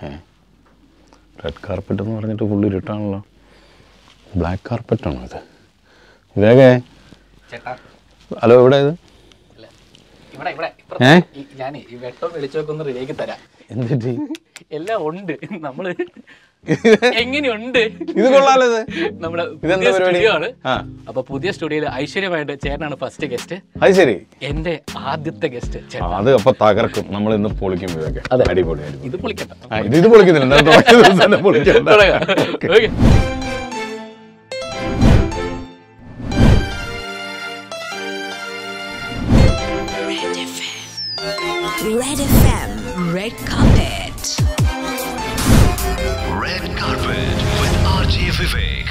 ഏ red carpet എന്ന് പറഞ്ഞിട്ട് ഫുള്ള് ഇരുട്ടാണല്ലോ ബ്ലാക്ക് കാർപ്പറ്റാണോ ഇത് ഇതേകേ ചേട്ടാ ഹലോ എവിടെ ഇത് ഇല്ല. ഇവിടെ ഇവിടെ ഏ? ഞാൻ ഈ വെട്ടം വെളിച്ചമൊക്കെ ഒന്ന് റെഡിയാക്കി തരാം എന്തിട്ട് എല്ലാം ഉണ്ട് നമ്മള് എങ്ങനെയുണ്ട് ഇത് കൊള്ളാലോ ഇത് നമ്മുടെ ഇതെന്താ പുതിയ പരിപാടി? സ്റ്റുഡിയോ ആണ് ആ അപ്പൊ പുതിയ സ്റ്റുഡിയോയിൽ ഐശ്വര്യമായിട്ട് ചേട്ടനാണ് ഫസ്റ്റ് ഗസ്റ്റ് അത് ശരി എന്റെ ആദ്യത്തെ ഗസ്റ്റ് ആ, അത് അപ്പൊ തകർക്കും നമ്മൾ ഇന്ന് പൊളിക്കും ഇതൊക്കെ അതെ. അടിപൊളി അടിപൊളി ഇത് പൊളിക്കട്ടെ ആ, ഇത് ഇത് പൊളിക്കുന്നില്ല എന്താ തുടങ്ങിയ ദിവസം തന്നെ പൊളിക്കണ്ട. തുടങ്ങാം. Okay. Red FM Red Carpet. Red Carpet with RJ Vivek.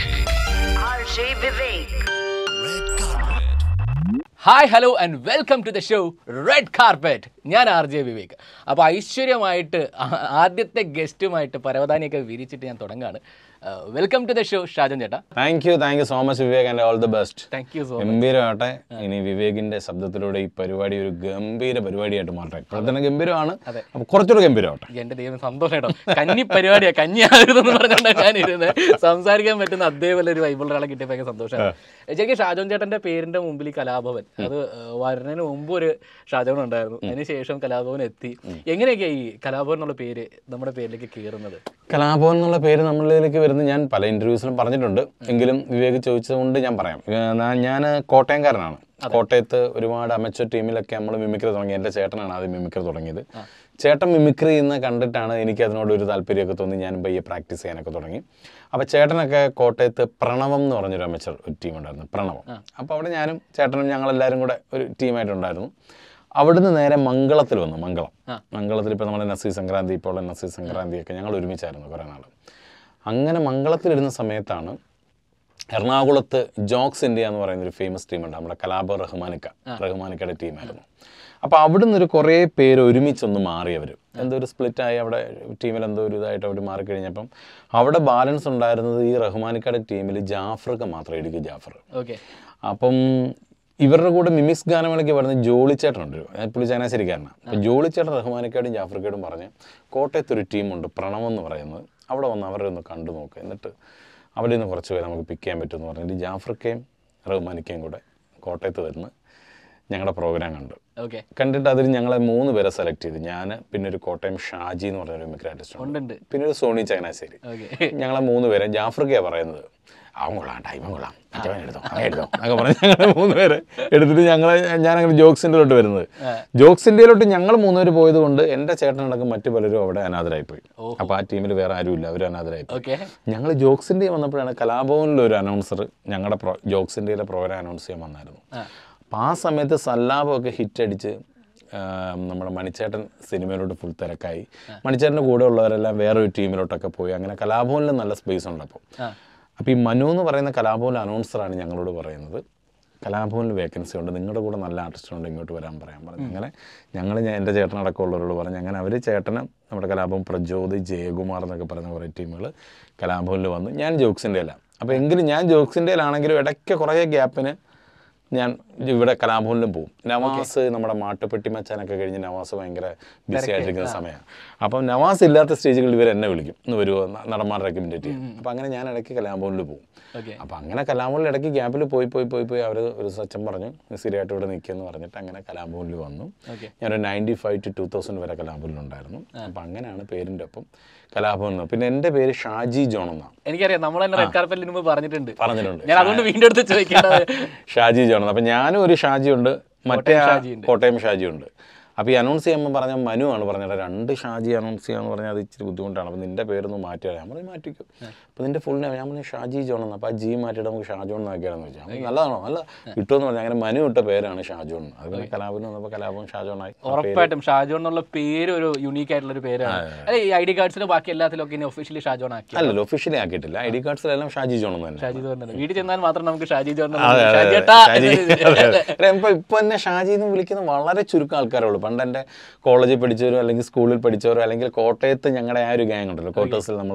RJ Vivek. Red Carpet. Hi hello and welcome to the show red carpet ഞാൻ ആർ ജെ വിവേക് അപ്പോൾ ഐശ്വര്യമായിട്ട് ആ- ആദ്യത്തെ ഗസ്റ്റുമായിട്ട് പരവതാനിയൊക്കെ വിരിച്ചിട്ട് ഞാൻ തുടങ്ങാണ് welcome to the show Shajon ചേട്ടാ thank you thank you so much Vivek and all the best thank you so ഗംഭീരമാട്ടെ ഇനി വിവേകിന്റെ ശബ്ദത്തിലൂടെ ഈ പരിപാടി ഒരു ഗംഭീര പരിപാടിയായിട്ട് മാറട്ടെ ഇപ്പോൾ തന്നെ ഗംഭീരമാണ് അപ്പൊ കുറച്ചുകൂടെ ഗംഭീരമാവട്ടെ എന്റെ ദൈവം സന്തോഷം കേട്ടോ കന്നി പരിപാടിയാ കന്നി ആകരുതെന്ന് പറഞ്ഞുകൊണ്ടാണ് ഞാൻ ഇരുന്നത് സംസാരിക്കാൻ പറ്റുന്ന അതേപോലെ ഒരു വൈബിൾ ഒരാളെ കിട്ടിയപ്പോൾ ഭയങ്കര സന്തോഷമാണ് ശരിക്കും ഷാജോൻ ചേട്ടന്റെ പേരിന്റെ മുമ്പിൽ ഈ കലാഭവൻ അത് ഏഹ്, വരുന്നതിന് മുമ്പ് ഒരു ഷാജോൻ ഉണ്ടായിരുന്നു അതിനുശേഷം കലാഭവൻ എത്തി എങ്ങനെയൊക്കെയാ ഈ കലാഭവൻ എന്നുള്ള പേര് നമ്മുടെ പേരിലേക്ക് കയറുന്നത് കലാഭവൻ എന്നുള്ള പേര് നമ്മളിലേക്ക് വരുന്നത് ഞാൻ പല ഇന്റർവ്യൂസിലും പറഞ്ഞിട്ടുണ്ട് എങ്കിലും വിവേക് ചോദിച്ചതുകൊണ്ട് ഞാൻ പറയാം ഞാൻ കോട്ടയംകാരനാണ് കോട്ടയത്ത് ഒരുപാട് അമച്ചർ ടീമിലൊക്കെ നമ്മൾ മിമിക്രി തുടങ്ങി എൻ്റെ ചേട്ടനാണ് ആദ്യം മിമിക്രി തുടങ്ങിയത് ചേട്ടൻ മിമിക്രി ചെയ്യുന്ന കണ്ടിട്ടാണ് എനിക്ക് അതിനോട് ഒരു താല്പര്യമൊക്കെ തോന്നി ഞാൻ പയ്യെ പ്രാക്ടീസ് ചെയ്യാനൊക്കെ തുടങ്ങി അപ്പോൾ ചേട്ടനൊക്കെ കോട്ടയത്ത് പ്രണവം എന്ന് പറഞ്ഞൊരു അമച്ചർ ഒരു ടീം ഉണ്ടായിരുന്നു പ്രണവം അപ്പോൾ അവിടെ ഞാനും ചേട്ടനും ഞങ്ങളെല്ലാവരും കൂടെ ഒരു ടീമായിട്ടുണ്ടായിരുന്നു അവിടുന്ന് നേരെ മംഗളത്തിൽ വന്നു മംഗളം മംഗളത്തിൽ ഇപ്പോൾ നമ്മുടെ നസീർ സംക്രാന്തി ഇപ്പോൾ ഉള്ള നസീർ സംക്രാന്തിയൊക്കെ ഞങ്ങൾ ഒരുമിച്ചായിരുന്നു കുറേ നാൾ അങ്ങനെ മംഗളത്തിലിരുന്ന സമയത്താണ് എറണാകുളത്ത് ജോക്സ് ഇന്ത്യ എന്ന് പറയുന്ന ഒരു ഫേമസ് ടീമുണ്ട് നമ്മുടെ കലാബ റഹ്മാനിക്ക റഹ്മാനിക്കയുടെ ടീമായിരുന്നു അപ്പോൾ അവിടുന്ന് ഒരു കുറേ പേര് ഒരുമിച്ചൊന്ന് മാറിയവർ എന്തോ ഒരു സ്പ്ലിറ്റ് ആയി അവിടെ ടീമിൽ എന്തോ ഒരു ഇതായിട്ട് അവർ മാറിക്കഴിഞ്ഞപ്പം അവിടെ ബാലൻസ് ഉണ്ടായിരുന്നത് ഈ റഹ്മാനിക്കയുടെ ടീമിൽ ജാഫർക്ക് മാത്രം ഇടുക്കി ജാഫർ ഓക്കെ അപ്പം ഇവരുടെ കൂടെ മിമിക്സ് ഗാനമേളയ്ക്ക് പറഞ്ഞ ജോളിച്ചേട്ടനുണ്ട് ഒരു- പുള്ളി ചങ്ങനാശ്ശേരിക്കാരനാണ് അപ്പം ജോളിച്ചേട്ടൻ റഹ്മാനിക്കാടും ജാഫർക്കേടും പറഞ്ഞ് കോട്ടയത്ത് ഒരു ടീമുണ്ട് പ്രണവം എന്ന് പറയുന്നത് അവിടെ വന്ന് അവരെ ഒന്ന് കണ്ടു നോക്ക് എന്നിട്ട് അവിടെ നിന്ന് കുറച്ച് പേര് നമുക്ക് പിക്ക് ചെയ്യാൻ പറ്റുമെന്ന് പറഞ്ഞിട്ട് ജാഫർക്കയും റഹ്മാനിക്കയും കൂടെ കോട്ടയത്ത് വരുന്ന ഞങ്ങളുടെ പ്രോഗ്രാം കണ്ടു ഓക്കെ കണ്ടിട്ട് അതിൽ ഞങ്ങളെ മൂന്ന് പേരെ സെലക്ട് ചെയ്തു ഞാൻ പിന്നെ ഒരു കോട്ടയം ഷാജി എന്ന് പറഞ്ഞ ഒരു മിമിക്രി ആർട്ടിസ്റ്റ് ഉണ്ട് ഉണ്ട് പിന്നെ ഒരു സോണി ചങ്ങനാശ്ശേരി ഓക്കെ ഞങ്ങളെ മൂന്ന് പേരെ ജാഫ്രിക്കയാണ് പറയുന്നത് അവൻ കൊള്ളാം ട്ടാ, ഇവൻ കൊള്ളാം മറ്റവൻ എടുത്തോ അവൻ എടുത്തോ എന്നൊക്കെ പറഞ്ഞ് ഞങ്ങളെ മൂന്ന് പേരെ എടുത്തിട്ട് ഞങ്ങൾ ഞാനങ്ങനെ ജോക്സ് ഇന്ത്യയിലോട്ട് വരുന്നത് ജോക്സ് ഇന്ത്യയിലോട്ട് ഞങ്ങൾ മൂന്നുപേര് പോയത് കൊണ്ട് എൻ്റെ ചേട്ടനടക്കം മറ്റു പലരും അവിടെ അനാഥരായി പോയി അപ്പോൾ ആ ടീമിൽ വേറെ ആരുമില്ല അവർ അനാഥരായി പോയി ഓക്കെ ഞങ്ങൾ ജോക്സ് ഇന്ത്യ വന്നപ്പോഴാണ് കലാഭവനിൽ ഒരു അനൗൺസർ ഞങ്ങളുടെ പ്രോ ജോക്സ് ഇന്ത്യയിലെ പ്രോഗ്രാം അനൗൺസ് ചെയ്യാൻ വന്നായിരുന്നു അപ്പോൾ ആ സമയത്ത് സല്ലാപമൊക്കെ ഹിറ്റ് അടിച്ച് ആം, നമ്മുടെ മണിച്ചേട്ടൻ സിനിമയിലോട്ട് ഫുൾ തിരക്കായി മണിച്ചേട്ടൻ്റെ കൂടെ ഉള്ളവരെല്ലാം വേറൊരു ടീമിലോട്ടൊക്കെ പോയി അങ്ങനെ കലാഭവനിൽ നല്ല സ്പേസ് ഉണ്ട് അപ്പോൾ അപ്പോൾ ഈ മനു എന്ന് പറയുന്ന കലാഭവനിലെ അനൗൺസറാണ് ഞങ്ങളോട് പറയുന്നത് കലാഭവനിൽ വേക്കൻസി ഉണ്ട് നിങ്ങളുടെ കൂടെ നല്ല ആർട്ടിസ്റ്റ് ഉണ്ട് ഇങ്ങോട്ട് വരാൻ പറയാൻ പറഞ്ഞു അങ്ങനെ ഞങ്ങൾ ഞാൻ എൻ്റെ ചേട്ടനടക്കമുള്ളവരോട് പറഞ്ഞു അങ്ങനെ അവർ ചേട്ടനും നമ്മുടെ കലാഭവൻ പ്രചോദ് ജയകുമാർ എന്നൊക്കെ പറയുന്ന കുറേ ടീമുകൾ കലാഭവനിൽ വന്നു ഞാൻ ജോക്സിൻ്റെ അല്ല അപ്പോൾ എങ്കിലും ഞാൻ ജോക്സിൻ്റെയിലാണെങ്കിലും ഇടയ്ക്ക് കുറേ ഗ്യാപ്പിന് ഞാൻ ഇവിടെ കലാഭവനിലും പോകും നവാസ് നമ്മുടെ മാട്ടുപ്പെട്ടി മച്ചാനൊക്കെ കഴിഞ്ഞ് നവാസ് ഭയങ്കര ബിസി ആയിട്ടിരിക്കുന്ന സമയമാണ് അപ്പം നവാസ് ഇല്ലാത്ത സ്റ്റേജുകളിൽ ഇവർ എന്നെ വിളിക്കും ഇന്ന് വരുമോ ന- നടന്മാരെ റെക്കമെൻഡേറ്റ് ചെയ്യും അപ്പം അങ്ങനെ ഞാൻ ഇടയ്ക്ക് കലാഭവനിൽ പോകും ഓക്കെ അപ്പം അങ്ങനെ കലാഭവനിൽ ഇടയ്ക്ക് ഗ്യാപ്പിൽ പോയി പോയി പോയി പോയി അവർ ഒരു സച്ചൻ പറഞ്ഞു സ്ഥിരമായിട്ട് ഇവിടെ നിൽക്കുമെന്ന് പറഞ്ഞിട്ട് അങ്ങനെ കലാഭവനിൽ വന്നു ഓക്കെ ഞാനൊരു ninety five to two thousand വരെ കലാഭവനിലുണ്ടായിരുന്നു അപ്പം അങ്ങനെയാണ് പേരിൻ്റെ ഒപ്പം കലാഭവൻ എന്ന്. പിന്നെ എൻ്റെ പേര് ഷാജി ജോൺ എന്നാണ് എനിക്കറിയാം നമ്മൾ തന്നെ റെഡ് കാർപ്പറ്റിന് മുമ്പ് പറഞ്ഞിട്ടുണ്ട് പറഞ്ഞിട്ടുണ്ട് ഞാൻ അതുകൊണ്ട് വീണ്ടും എടുത്ത് ചോദിക്കേണ്ടത് ഷാജി ജോൺ അപ്പം ഞാനും ഒരു ഷാജിയുണ്ട് മറ്റേ ആ ഷാജിയുണ്ട്. കോട്ടയം ഷാജിയുണ്ട് അപ്പോൾ ഈ അനൗൺസ് ചെയ്യുമ്പോൾ പറഞ്ഞ മനു ആണ് പറഞ്ഞത് രണ്ട് ഷാജി അനൗൺസ് ചെയ്യാന്ന് പറഞ്ഞാൽ അത് ഇച്ചിരി ബുദ്ധിമുട്ടാണ് അപ്പോൾ നിൻ്റെ പേരൊന്ന് മാറ്റിയാൽ ഞാൻ പറഞ്ഞു മാറ്റിക്കും അപ്പോൾ നിൻ്റെ ഫുൾ നെയിം ഞാൻ പറഞ്ഞു ഷാജി ജോൺ എന്ന് അപ്പോൾ ആ ജി മാറ്റിയിട്ട് നമുക്ക് ഷാജോൺ എന്നാക്കിയാണെന്ന് വെച്ചാൽ അപ്പോൾ നല്ലതാണോ നല്ല കിട്ടുമെന്ന് പറഞ്ഞു അങ്ങനെ മനു ഇട്ട പേരാണ് ഷാജോൺ അത് പിന്നെ കലാപനം വന്നപ്പോൾ കലാപം ഷാജോണായി ആ പേര് ഉറപ്പായിട്ടും ഷാജോൺ എന്നുള്ള പേര് ഒരു യുണീക്ക് ആയിട്ടുള്ള ഒരു പേരാണ് അല്ലെ ഈ ഐ ഡി കാർഡ്സിലും ബാക്കി എല്ലാത്തിലും ഒക്കെ ഇനി ഒഫീഷ്യലി ഷാജോൺ ആക്കി അല്ലല്ലോ ഒഫീഷ്യലി ആക്കിയിട്ടില്ല ഐ ഡി കാർഡ്സിലെല്ലാം ഷാജി ജോൺ എന്ന് തന്നെ ഷാജി എന്ന് പറഞ്ഞത് വീട്ടിൽ ചെന്നാൽ മാത്രം നമുക്ക് ഷാജി ജോൺ എന്ന് അതെ, വിളിക്കാം. അതെ, ഷാജി അതെ. ഏട്ടാ ഷാജി, എന്ന് അതെ, അതെ. ഇപ്പൊ ഇപ്പൊ എന്നെ ഷാജി എന്ന് വിളിക്കുന്ന വളരെ ചുരുക്കം ആൾക്കാരേ ഉള്ളൂ പണ്ട് എൻ്റെ കോളേജിൽ പഠിച്ചവരോ അല്ലെങ്കിൽ സ്കൂളിൽ പഠിച്ചവരോ അല്ലെങ്കിൽ കോട്ടയത്ത് ഞങ്ങളുടെ ആ ഒരു ഗ്യാങ് ഉണ്ടല്ലോ ക്വാർട്ടേഴ്സിൽ നമ്മൾ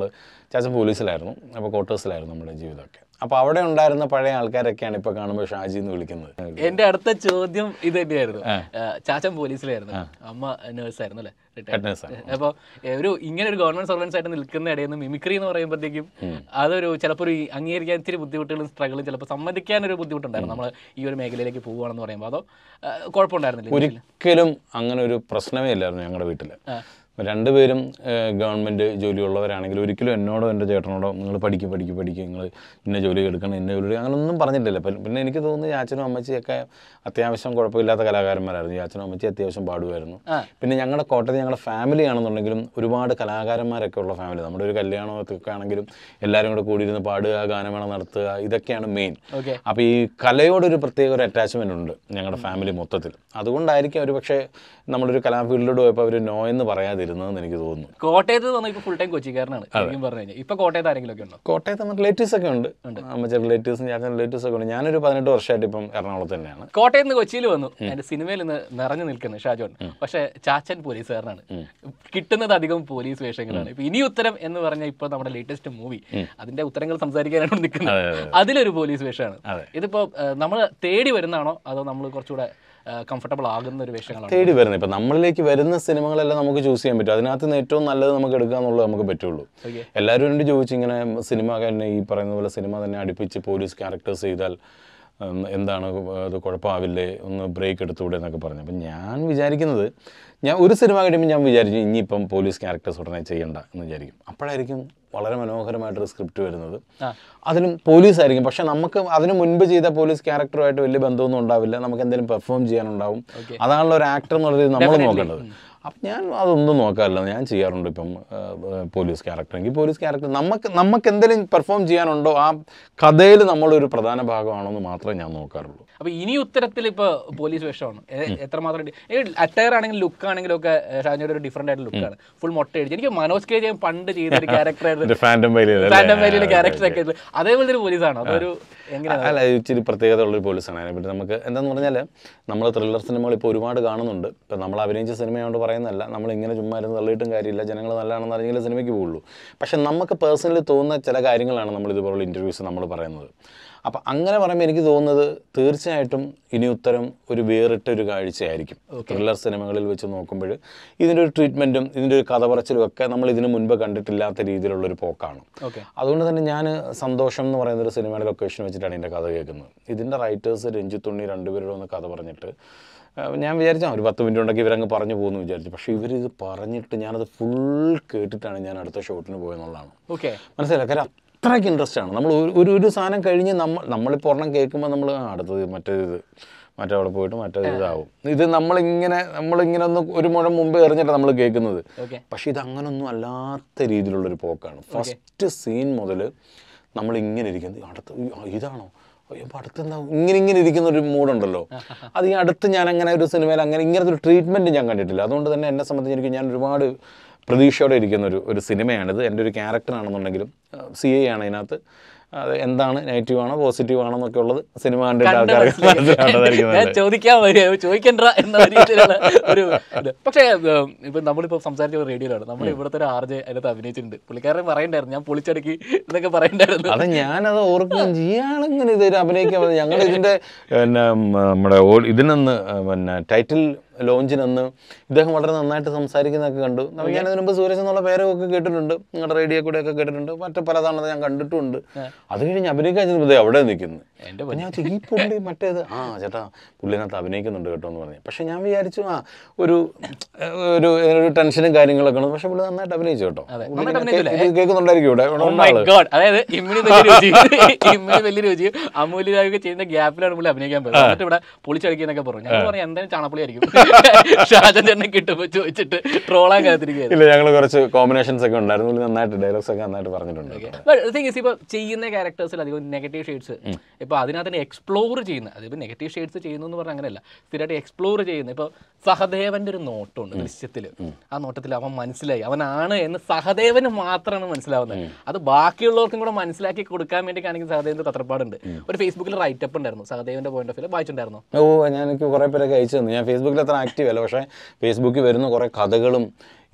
ചാച്ചൻ പോലീസിലായിരുന്നു അപ്പോൾ ക്വാർട്ടേഴ്സിലായിരുന്നു നമ്മുടെ ജീവിതമൊക്കെ അപ്പോൾ അവിടെ ഉണ്ടായിരുന്ന പഴയ ആൾക്കാരൊക്കെയാണ് ഇപ്പോൾ കാണുമ്പോൾ ഷാജി എന്ന് വിളിക്കുന്നത് എന്റെ അടുത്ത ചോദ്യം ഇത് തന്നെയായിരുന്നു ആ, ചാച്ചൻ പോലീസിലായിരുന്നു അമ്മ നേഴ്സ് ആയിരുന്നു അല്ലേ Head nurse ആണ്. അപ്പോൾ ഒരു ഇങ്ങനെ ഒരു ഗവൺമെന്റ് സർവൻസ് ആയിട്ട് നിൽക്കുന്ന ഇടയിൽ നിന്ന് മിമിക്രി എന്ന് പറയുമ്പോഴത്തേക്കും അതൊരു ചിലപ്പോൾ ഒരു അംഗീകരിക്കാൻ ഇത്തിരി ബുദ്ധിമുട്ടുകളും സ്ട്രഗിളും ചിലപ്പോൾ സമ്മതിക്കാൻ ഒരു ബുദ്ധിമുട്ടുണ്ടായിരുന്നു നമ്മൾ ഈ ഒരു മേഖലയിലേക്ക് പോവുകയാണെന്ന് പറയുമ്പോൾ അതോ ആ, കുഴപ്പമുണ്ടായിരുന്നില്ല ഒരിക്കലും അങ്ങനെ ഒരു പ്രശ്നമേ ഇല്ലായിരുന്നു ഞങ്ങളുടെ വീട്ടിൽ രണ്ടുപേരും ഏഹ്, ഗവൺമെൻറ് ജോലിയുള്ളവരാണെങ്കിൽ ഒരിക്കലും എന്നോടോ എൻ്റെ ചേട്ടനോടോ നിങ്ങൾ പഠിക്കും പഠിക്കും പഠിക്കും നിങ്ങൾ ഇന്ന ജോലി എടുക്കണം ഇന്ന ജോലി എടുക്കണം, അങ്ങനെയൊന്നും പറഞ്ഞിട്ടില്ല പിന്നെ- പിന്നെ എനിക്ക് തോന്നുന്നു ഈ അച്ഛനും അമ്മച്ചിയൊക്കെ അത്യാവശ്യം കുഴപ്പമില്ലാത്ത കലാകാരന്മാരായിരുന്നു ഈ അച്ഛനും അമ്മച്ചി അത്യാവശ്യം പാടുമായിരുന്നു ആ. പിന്നെ ഞങ്ങളുടെ കോട്ടയത്ത് ഞങ്ങളുടെ ഫാമിലി ആണെന്നുണ്ടെങ്കിലും ഒരുപാട് കലാകാരന്മാരൊക്കെ ഉള്ള ഫാമിലി നമ്മുടെ ഒരു കല്യാണമൊക്കെ ആണെങ്കിലും എല്ലാവരും കൂടെ കൂടിയിരുന്ന് പാടുക ഗാനമേള നടത്തുക ഇതൊക്കെയാണ് മെയിൻ ഓക്കെ അപ്പോൾ ഈ കലയോടൊരു പ്രത്യേക ഒരു അറ്റാച്ച്മെൻ്റ് ഉണ്ട് ഞങ്ങളുടെ ഫാമിലി മൊത്തത്തിൽ അതുകൊണ്ടായിരിക്കും ഒരു പക്ഷേ നമ്മളൊരു കലാ ഫീൽഡിലോട്ട് പോയപ്പോൾ അവർ നോ എന്ന് പറയാതിരുന്നതെന്ന് എനിക്ക് തോന്നുന്നു കോട്ടയത്ത് വന്ന ഇപ്പോൾ ഫുൾ ടൈം കൊച്ചിക്കാരനാണ് ശരിക്കും പറഞ്ഞു കഴിഞ്ഞാൽ ഇപ്പോൾ കോട്ടയത്ത് ആരെങ്കിലും ഒക്കെ ഉണ്ടോ കോട്ടയത്ത് നമ്മുടെ റിലേറ്റീവ്സ് ഒക്കെ ഉണ്ട് അമ്മച്ച റിലേറ്റീവ്സും ചേട്ടൻ റിലേറ്റീവ്സ് ഒക്കെ ഉണ്ട് ഞാനൊരു പതിനെട്ട് വർഷമായിട്ട് ഇപ്പം എറണാകുളത്ത് തന്നെയാണ് കോട്ടയത്ത് നിന്ന് കൊച്ചിയിൽ വന്നു എന്റെ സിനിമയിൽ നിന്ന് നിറഞ്ഞു നിൽക്കുന്നു ഷാജോൺ പക്ഷെ ചാച്ചൻ പോലീസുകാരനാണ് കിട്ടുന്നത് അധികം പോലീസ് വേഷങ്ങളാണ് ഇപ്പൊ ഇനി ഉത്തരം എന്ന് പറഞ്ഞാൽ ഇപ്പൊ നമ്മുടെ ലേറ്റസ്റ്റ് മൂവി അതിന്റെ ഉത്തരങ്ങൾ സംസാരിക്കാനാണ് നിൽക്കുന്നത് അതിലൊരു പോലീസ് വേഷമാണ് ഇതിപ്പോ നമ്മൾ തേടി വരുന്നതാണോ അതോ നമ്മൾ കുറച്ചുകൂടെ കംഫർട്ടബിൾ ആകുന്ന ഒരു വേഷങ്ങളാണ് തേടി വരുന്നത് ഇപ്പം നമ്മളിലേക്ക് വരുന്ന സിനിമകളെല്ലാം നമുക്ക് ചൂസ് ചെയ്യാൻ പറ്റും അതിനകത്ത് നിന്ന് ഏറ്റവും നല്ലത് നമുക്ക് എടുക്കുക എന്നുള്ളത് നമുക്ക് പറ്റുള്ളൂ Okay. എല്ലാവരും എന്നോട് ചോദിച്ചു ഇങ്ങനെ സിനിമ തന്നെ ഈ പറയുന്ന പോലെ സിനിമ തന്നെ അടുപ്പിച്ച് പോലീസ് ക്യാരക്ടേഴ്സ് ചെയ്താൽ ഉം, എന്താണ് അത് കുഴപ്പമാവില്ലേ ഒന്ന് ബ്രേക്ക് എടുത്തുകൂടെ എന്നൊക്കെ പറഞ്ഞു അപ്പം ഞാൻ വിചാരിക്കുന്നത് ഞാൻ ഒരു സിനിമ കഴിയുമ്പോൾ ഞാൻ വിചാരിച്ചു ഇനിയിപ്പം പോലീസ് ക്യാരക്ടേഴ്സ് ഉടനെ ചെയ്യണ്ട എന്ന് വിചാരിക്കും അപ്പോഴായിരിക്കും വളരെ മനോഹരമായിട്ടൊരു സ്ക്രിപ്റ്റ് വരുന്നത് ആ. അതിലും പോലീസ് ആയിരിക്കും പക്ഷെ നമുക്ക് അതിന് മുൻപ് ചെയ്ത പോലീസ് ക്യാരക്ടറുമായിട്ട് വലിയ ബന്ധമൊന്നും ഉണ്ടാവില്ല നമുക്ക് എന്തെങ്കിലും പെർഫോം ചെയ്യാനുണ്ടാവും അതാണല്ലോ ഒരു ആക്ടർ എന്നുള്ളത് നമ്മൾ നോക്കേണ്ടത് അപ്പം ഞാൻ അതൊന്നും നോക്കാറില്ല ഞാൻ ചെയ്യാറുണ്ട് ഇപ്പം ആ, ആ, പോലീസ് ക്യാരക്ടർ എങ്കിൽ പോലീസ് ക്യാരക്ടർ നമുക്ക് നമുക്ക് എന്തെങ്കിലും പെർഫോം ചെയ്യാനുണ്ടോ ആ കഥയിൽ നമ്മളൊരു പ്രധാന ഭാഗമാണോ എന്ന് മാത്രമേ ഞാൻ നോക്കാറുള്ളൂ അപ്പൊ ഇനി ഉത്തരത്തിൽ ഇപ്പൊ പോലീസ് വേഷമാണ് എ- എത്രമാത്രം അറ്റയർ ആണെങ്കിലും ലുക്ക് ആണെങ്കിലും ഒക്കെ ഷാജോയുടെ ഒരു ഡിഫറെന്റ് ആയിട്ടുള്ള ലുക്കാണ് ഫുൾ മൊട്ട അടിച്ച് എനിക്ക് മനോജ് കെ ജയൻ പണ്ട് ചെയ്ത ഒരു ക്യാരക്ടർ ഒരു ഫാൻറ്റം ഫാൻറ്റം വാലിയിലെ ക്യാരക്ടർ ഒക്കെ ആയിട്ട് അതേപോലത്തെ ഒരു പോലീസാണ് അതൊരു എങ്ങനെയാണ് അല്ല ഇത് ഇച്ചിരി പ്രത്യേകത ഉള്ളൊരു പോലീസാണ് അതിനെപ്പറ്റി നമുക്ക് എന്താന്ന് പറഞ്ഞാൽ നമ്മൾ ത്രില്ലർ സിനിമകൾ ഇപ്പോൾ ഒരുപാട് കാണുന്നുണ്ട് ഇപ്പം നമ്മൾ അഭിനയിച്ച സിനിമയോണ്ട് പറയുന്നതല്ല നമ്മൾ ഇങ്ങനെ ചുമ്മാ ഇരുന്ന് തള്ളിയിട്ടും കാര്യമില്ല ജനങ്ങൾ നല്ലതാണെന്ന് അറിഞ്ഞെങ്കിൽ സിനിമയ്ക്ക് പോകുള്ളൂ പക്ഷെ നമുക്ക് പേഴ്സണലി തോന്നുന്ന ചില കാര്യങ്ങളാണ് നമ്മൾ ഇതുപോലുള്ള ഇൻ്റർവ്യൂസ് നമ്മൾ പറയുന്നത് അപ്പം അങ്ങനെ പറയുമ്പോൾ എനിക്ക് തോന്നുന്നത് തീർച്ചയായിട്ടും ഇനി ഉത്തരം ഒരു വേറിട്ടൊരു കാഴ്ചയായിരിക്കും ത്രില്ലർ സിനിമകളിൽ വെച്ച് നോക്കുമ്പോൾ ഇതിൻ്റെ ഒരു ട്രീറ്റ്മെൻറ്റും ഇതിൻ്റെ ഒരു കഥ പറച്ചിലും ഒക്കെ നമ്മൾ ഇതിനു മുൻപ് കണ്ടിട്ടില്ലാത്ത രീതിയിലുള്ളൊരു പോക്കാണ് ഓക്കെ അതുകൊണ്ട് തന്നെ ഞാൻ സന്തോഷം എന്ന് പറയുന്ന ഒരു സിനിമയുടെ ലൊക്കേഷൻ വെച്ചിട്ടാണ് ഇതിൻ്റെ കഥ കേൾക്കുന്നത് ഇതിൻ്റെ റൈറ്റേഴ്സ് രഞ്ജിത്ത് ഉണ്ണി രണ്ടുപേരുടെ ഒന്ന് കഥ പറഞ്ഞിട്ട് ആ, ഞാൻ വിചാരിച്ചാൽ ഒരു പത്ത് മിനിറ്റ് ഉണ്ടെങ്കിൽ ഇവരങ്ങ് പറഞ്ഞു പോകുന്നു വിചാരിച്ചു പക്ഷേ ഇവരിത് പറഞ്ഞിട്ട് ഞാനത് ഫുൾ കേട്ടിട്ടാണ് ഞാൻ അടുത്ത ഷോട്ടിന് പോയെന്നുള്ളതാണ് ഓക്കെ മനസ്സിലായില്ല കാര്യം അത്രയ്ക്ക് ഇൻട്രസ്റ്റ് ആണ് നമ്മൾ ഒരു ഒരു ഒരു സാധനം കഴിഞ്ഞ് നമ്മൾ നമ്മളിപ്പോൾ ഒരെണ്ണം കേൾക്കുമ്പോൾ നമ്മൾ ആ, അടുത്തത് മറ്റേത് ഇത് മറ്റവിടെ പോയിട്ട് മറ്റേത് ഇതാവും ഇത് നമ്മളിങ്ങനെ നമ്മളിങ്ങനെ ഒന്ന് ഒരു മുഴം മുമ്പ് എറിഞ്ഞിട്ടാണ് നമ്മൾ കേൾക്കുന്നത് ഓക്കെ പക്ഷേ ഇത് അങ്ങനൊന്നും അല്ലാത്ത രീതിയിലുള്ളൊരു പോക്കാണ് ഫസ്റ്റ് സീൻ മുതൽ നമ്മൾ ഇങ്ങനെ ഇരിക്കുന്നത് അടുത്ത് ഉയ്യോ, ആ, ഇതാണോ അയ്യോ അപ്പോൾ അടുത്ത് എന്താ ഇങ്ങനെ ഇങ്ങനെ ഇരിക്കുന്ന ഒരു മൂഡുണ്ടല്ലോ അത് ഈ അടുത്ത് ഞാൻ അങ്ങനെ ഒരു സിനിമയിൽ അങ്ങനെ ഇങ്ങനത്തെ ഒരു ട്രീറ്റ്മെൻറ്റ് ഞാൻ കണ്ടിട്ടില്ല അതുകൊണ്ട് തന്നെ എന്നെ സംബന്ധിച്ച് എനിക്ക് ഞാൻ ഒരുപാട് പ്രതീക്ഷയോടെ ഇരിക്കുന്ന ഒരു ഒരു സിനിമയാണിത് എൻ്റെ ഒരു ക്യാരക്ടറാണെന്നുണ്ടെങ്കിലും സി ഐ ആണ് ഇതിനകത്ത് അത് എന്താണ് നെഗറ്റീവ് ആണോ പോസിറ്റീവ് ആണോ എന്നൊക്കെ ഉള്ളത് സിനിമ കണ്ടിട്ട് കണ്ട് ആൾക്കാർക്ക് മനസ്സിലായി. മനസ്സിലാവുന്നതായിരിക്കും ഞാൻ നല്ലത്. ചോദിക്കാൻ വരിക ചോദിക്കണ്ട എന്ന രീതിയിലുള്ള ഒരു ഇത് പക്ഷേ ഉം, ഇപ്പൊ നമ്മളിപ്പോ സംസാരിച്ച റേഡിയോയിലാണ് നമ്മുടെ ഇവിടുത്തെ ഒരു ആർജെ അതിനകത്ത് അഭിനയിച്ചിട്ടുണ്ട് പുള്ളിക്കാരൻ പറയണ്ടായിരുന്നു ഞാൻ പൊളിച്ചടക്കി എന്നൊക്കെ പറയണ്ടായിരുന്നു അത് ഞാനത് ഓർക്കുകയും ഇയാളിങ്ങനെ ഇത് അഭിനയിക്കാൻ വന്നത് ഞങ്ങൾ ഇതിൻ്റെ പിന്നെ ഉം, നമ്മുടെ ഓ- ഇതിനന്ന് പിന്നെ ടൈറ്റിൽ ലോഞ്ചിനന്ന് ഇദ്ദേഹം വളരെ നന്നായിട്ട് സംസാരിക്കുന്നതൊക്കെ കണ്ടു നമ്മൾ ഞാൻ അതിന് മുമ്പ് സൂരജ് എന്നുള്ള പേരൊക്കെ കേട്ടിട്ടുണ്ട് നിങ്ങളുടെ റേഡിയോ കൂടെ ഒക്കെ കേട്ടിട്ടുണ്ട് മറ്റു പല തവണ ഞാൻ കണ്ടിട്ടുമുണ്ട് അത് കഴിഞ്ഞ് അഭിനയിക്കാൻ ചെന്നപ്പോൾ ദേ അവിടെ നിൽക്കുന്നു എൻ്റെ അപ്പം ഞാൻ ചോദിച്ചു, ഈ പുള്ളി മറ്റേത് ആ ചേട്ടാ പുള്ളിനകത്ത് അഭിനയിക്കുന്നുണ്ട് കേട്ടോ എന്ന് പറഞ്ഞു പക്ഷെ ഞാൻ വിചാരിച്ചു ആ ഒരു ഒരു ഒരു ടെൻഷനും കാര്യങ്ങളൊക്കെ ഉണ്ട് പക്ഷെ പുള്ളി നന്നായിട്ട് അഭിനയിച്ചു കേട്ടോ അതെ, പുള്ളി നന്നായിട്ട് ഇങ്ങനെ അഭിനയിച്ചില്ലേ? കേ- കേൾക്കുന്നുണ്ടായിരിക്കും ഇവിടെ ഇവിടെ Oh ഉള്ള my ആള്. God. അതായത് ഇമ്മിണി വലിയ രുചി ഇമ്മിണി വലിയ രുചി അമൂല്യ രാവിലെ ചെയ്യുന്ന ഗ്യാപ്പിലാണ് പുള്ളി അഭിനയിക്കാൻ പോയത് എന്നിട്ട് ഇവിടെ പൊളിച്ചടിക്കുന്നൊക്കെ പറഞ്ഞു ഞങ്ങൾ പറഞ്ഞു എന്തായാലും ചാണപ്പുളി ആയിരിക്കും ഷാജൻ ചേട്ടനെ കിട്ടുമ്പോൾ ചോദിച്ചിട്ട് ട്രോളാൻ കാത്തിരിക്കുകയായിരുന്നു ഇല്ല ഞങ്ങൾ കുറച്ച് കോമ്പിനേഷൻസ് ഒക്കെ ഉണ്ടായിരുന്നു പുള്ളി നന്നായിട്ട് ഡയലോഗ്സ് ഒക്കെ നന്നായിട്ട് പറഞ്ഞിട്ടുണ്ട് തിങ് ഇപ്പൊ ചെയ്യുന്ന ക്യാരക്ടേഴ്സിൽ അധികം നെഗറ്റീവ് ഷെയ്ഡ്സ് ഇപ്പൊ അതിനകത്ത് തന്നെ എക്സ്പ്ലോർ ചെയ്യുന്ന അതിപ്പോ നെഗറ്റീവ് ഷെയ്ഡ്സ് ചെയ്യുന്നു എന്ന് പറഞ്ഞാൽ അങ്ങനെയല്ല സ്ഥിരമായിട്ട് എക്സ്പ്ലോർ ചെയ്യുന്ന ഇപ്പൊ സഹദേവന്റെ ഒരു നോട്ടമുണ്ട് ദൃശ്യത്തില് ആ നോട്ടത്തിൽ അവൻ മനസ്സിലായി അവനാണ് എന്ന് സഹദേവന് മാത്രമാണ് മനസ്സിലാവുന്നത് അത് ബാക്കിയുള്ളവർക്കും കൂടെ മനസ്സിലാക്കി കൊടുക്കാൻ വേണ്ടി കാണിക്കുന്ന സഹദേവന്റെ തത്രപ്പാടുണ്ട് ഒരു ഫേസ്ബുക്കിൽ റൈറ്റപ്പ് ഉണ്ടായിരുന്നു സഹദേവന്റെ പോയിന്റ് ഓഫ് വ്യൂ വായിച്ചിട്ടുണ്ടായിരുന്നു ഓ ഞാൻ എനിക്ക് കുറേ പേരൊക്കെ അയച്ചു തന്നു ഞാൻ ഫേസ്ബുക്കിൽ അത്ര ആക്റ്റീവ് അല്ല പക്ഷേ ഫേസ്ബുക്കിൽ വരുന്ന കുറേ കഥകളും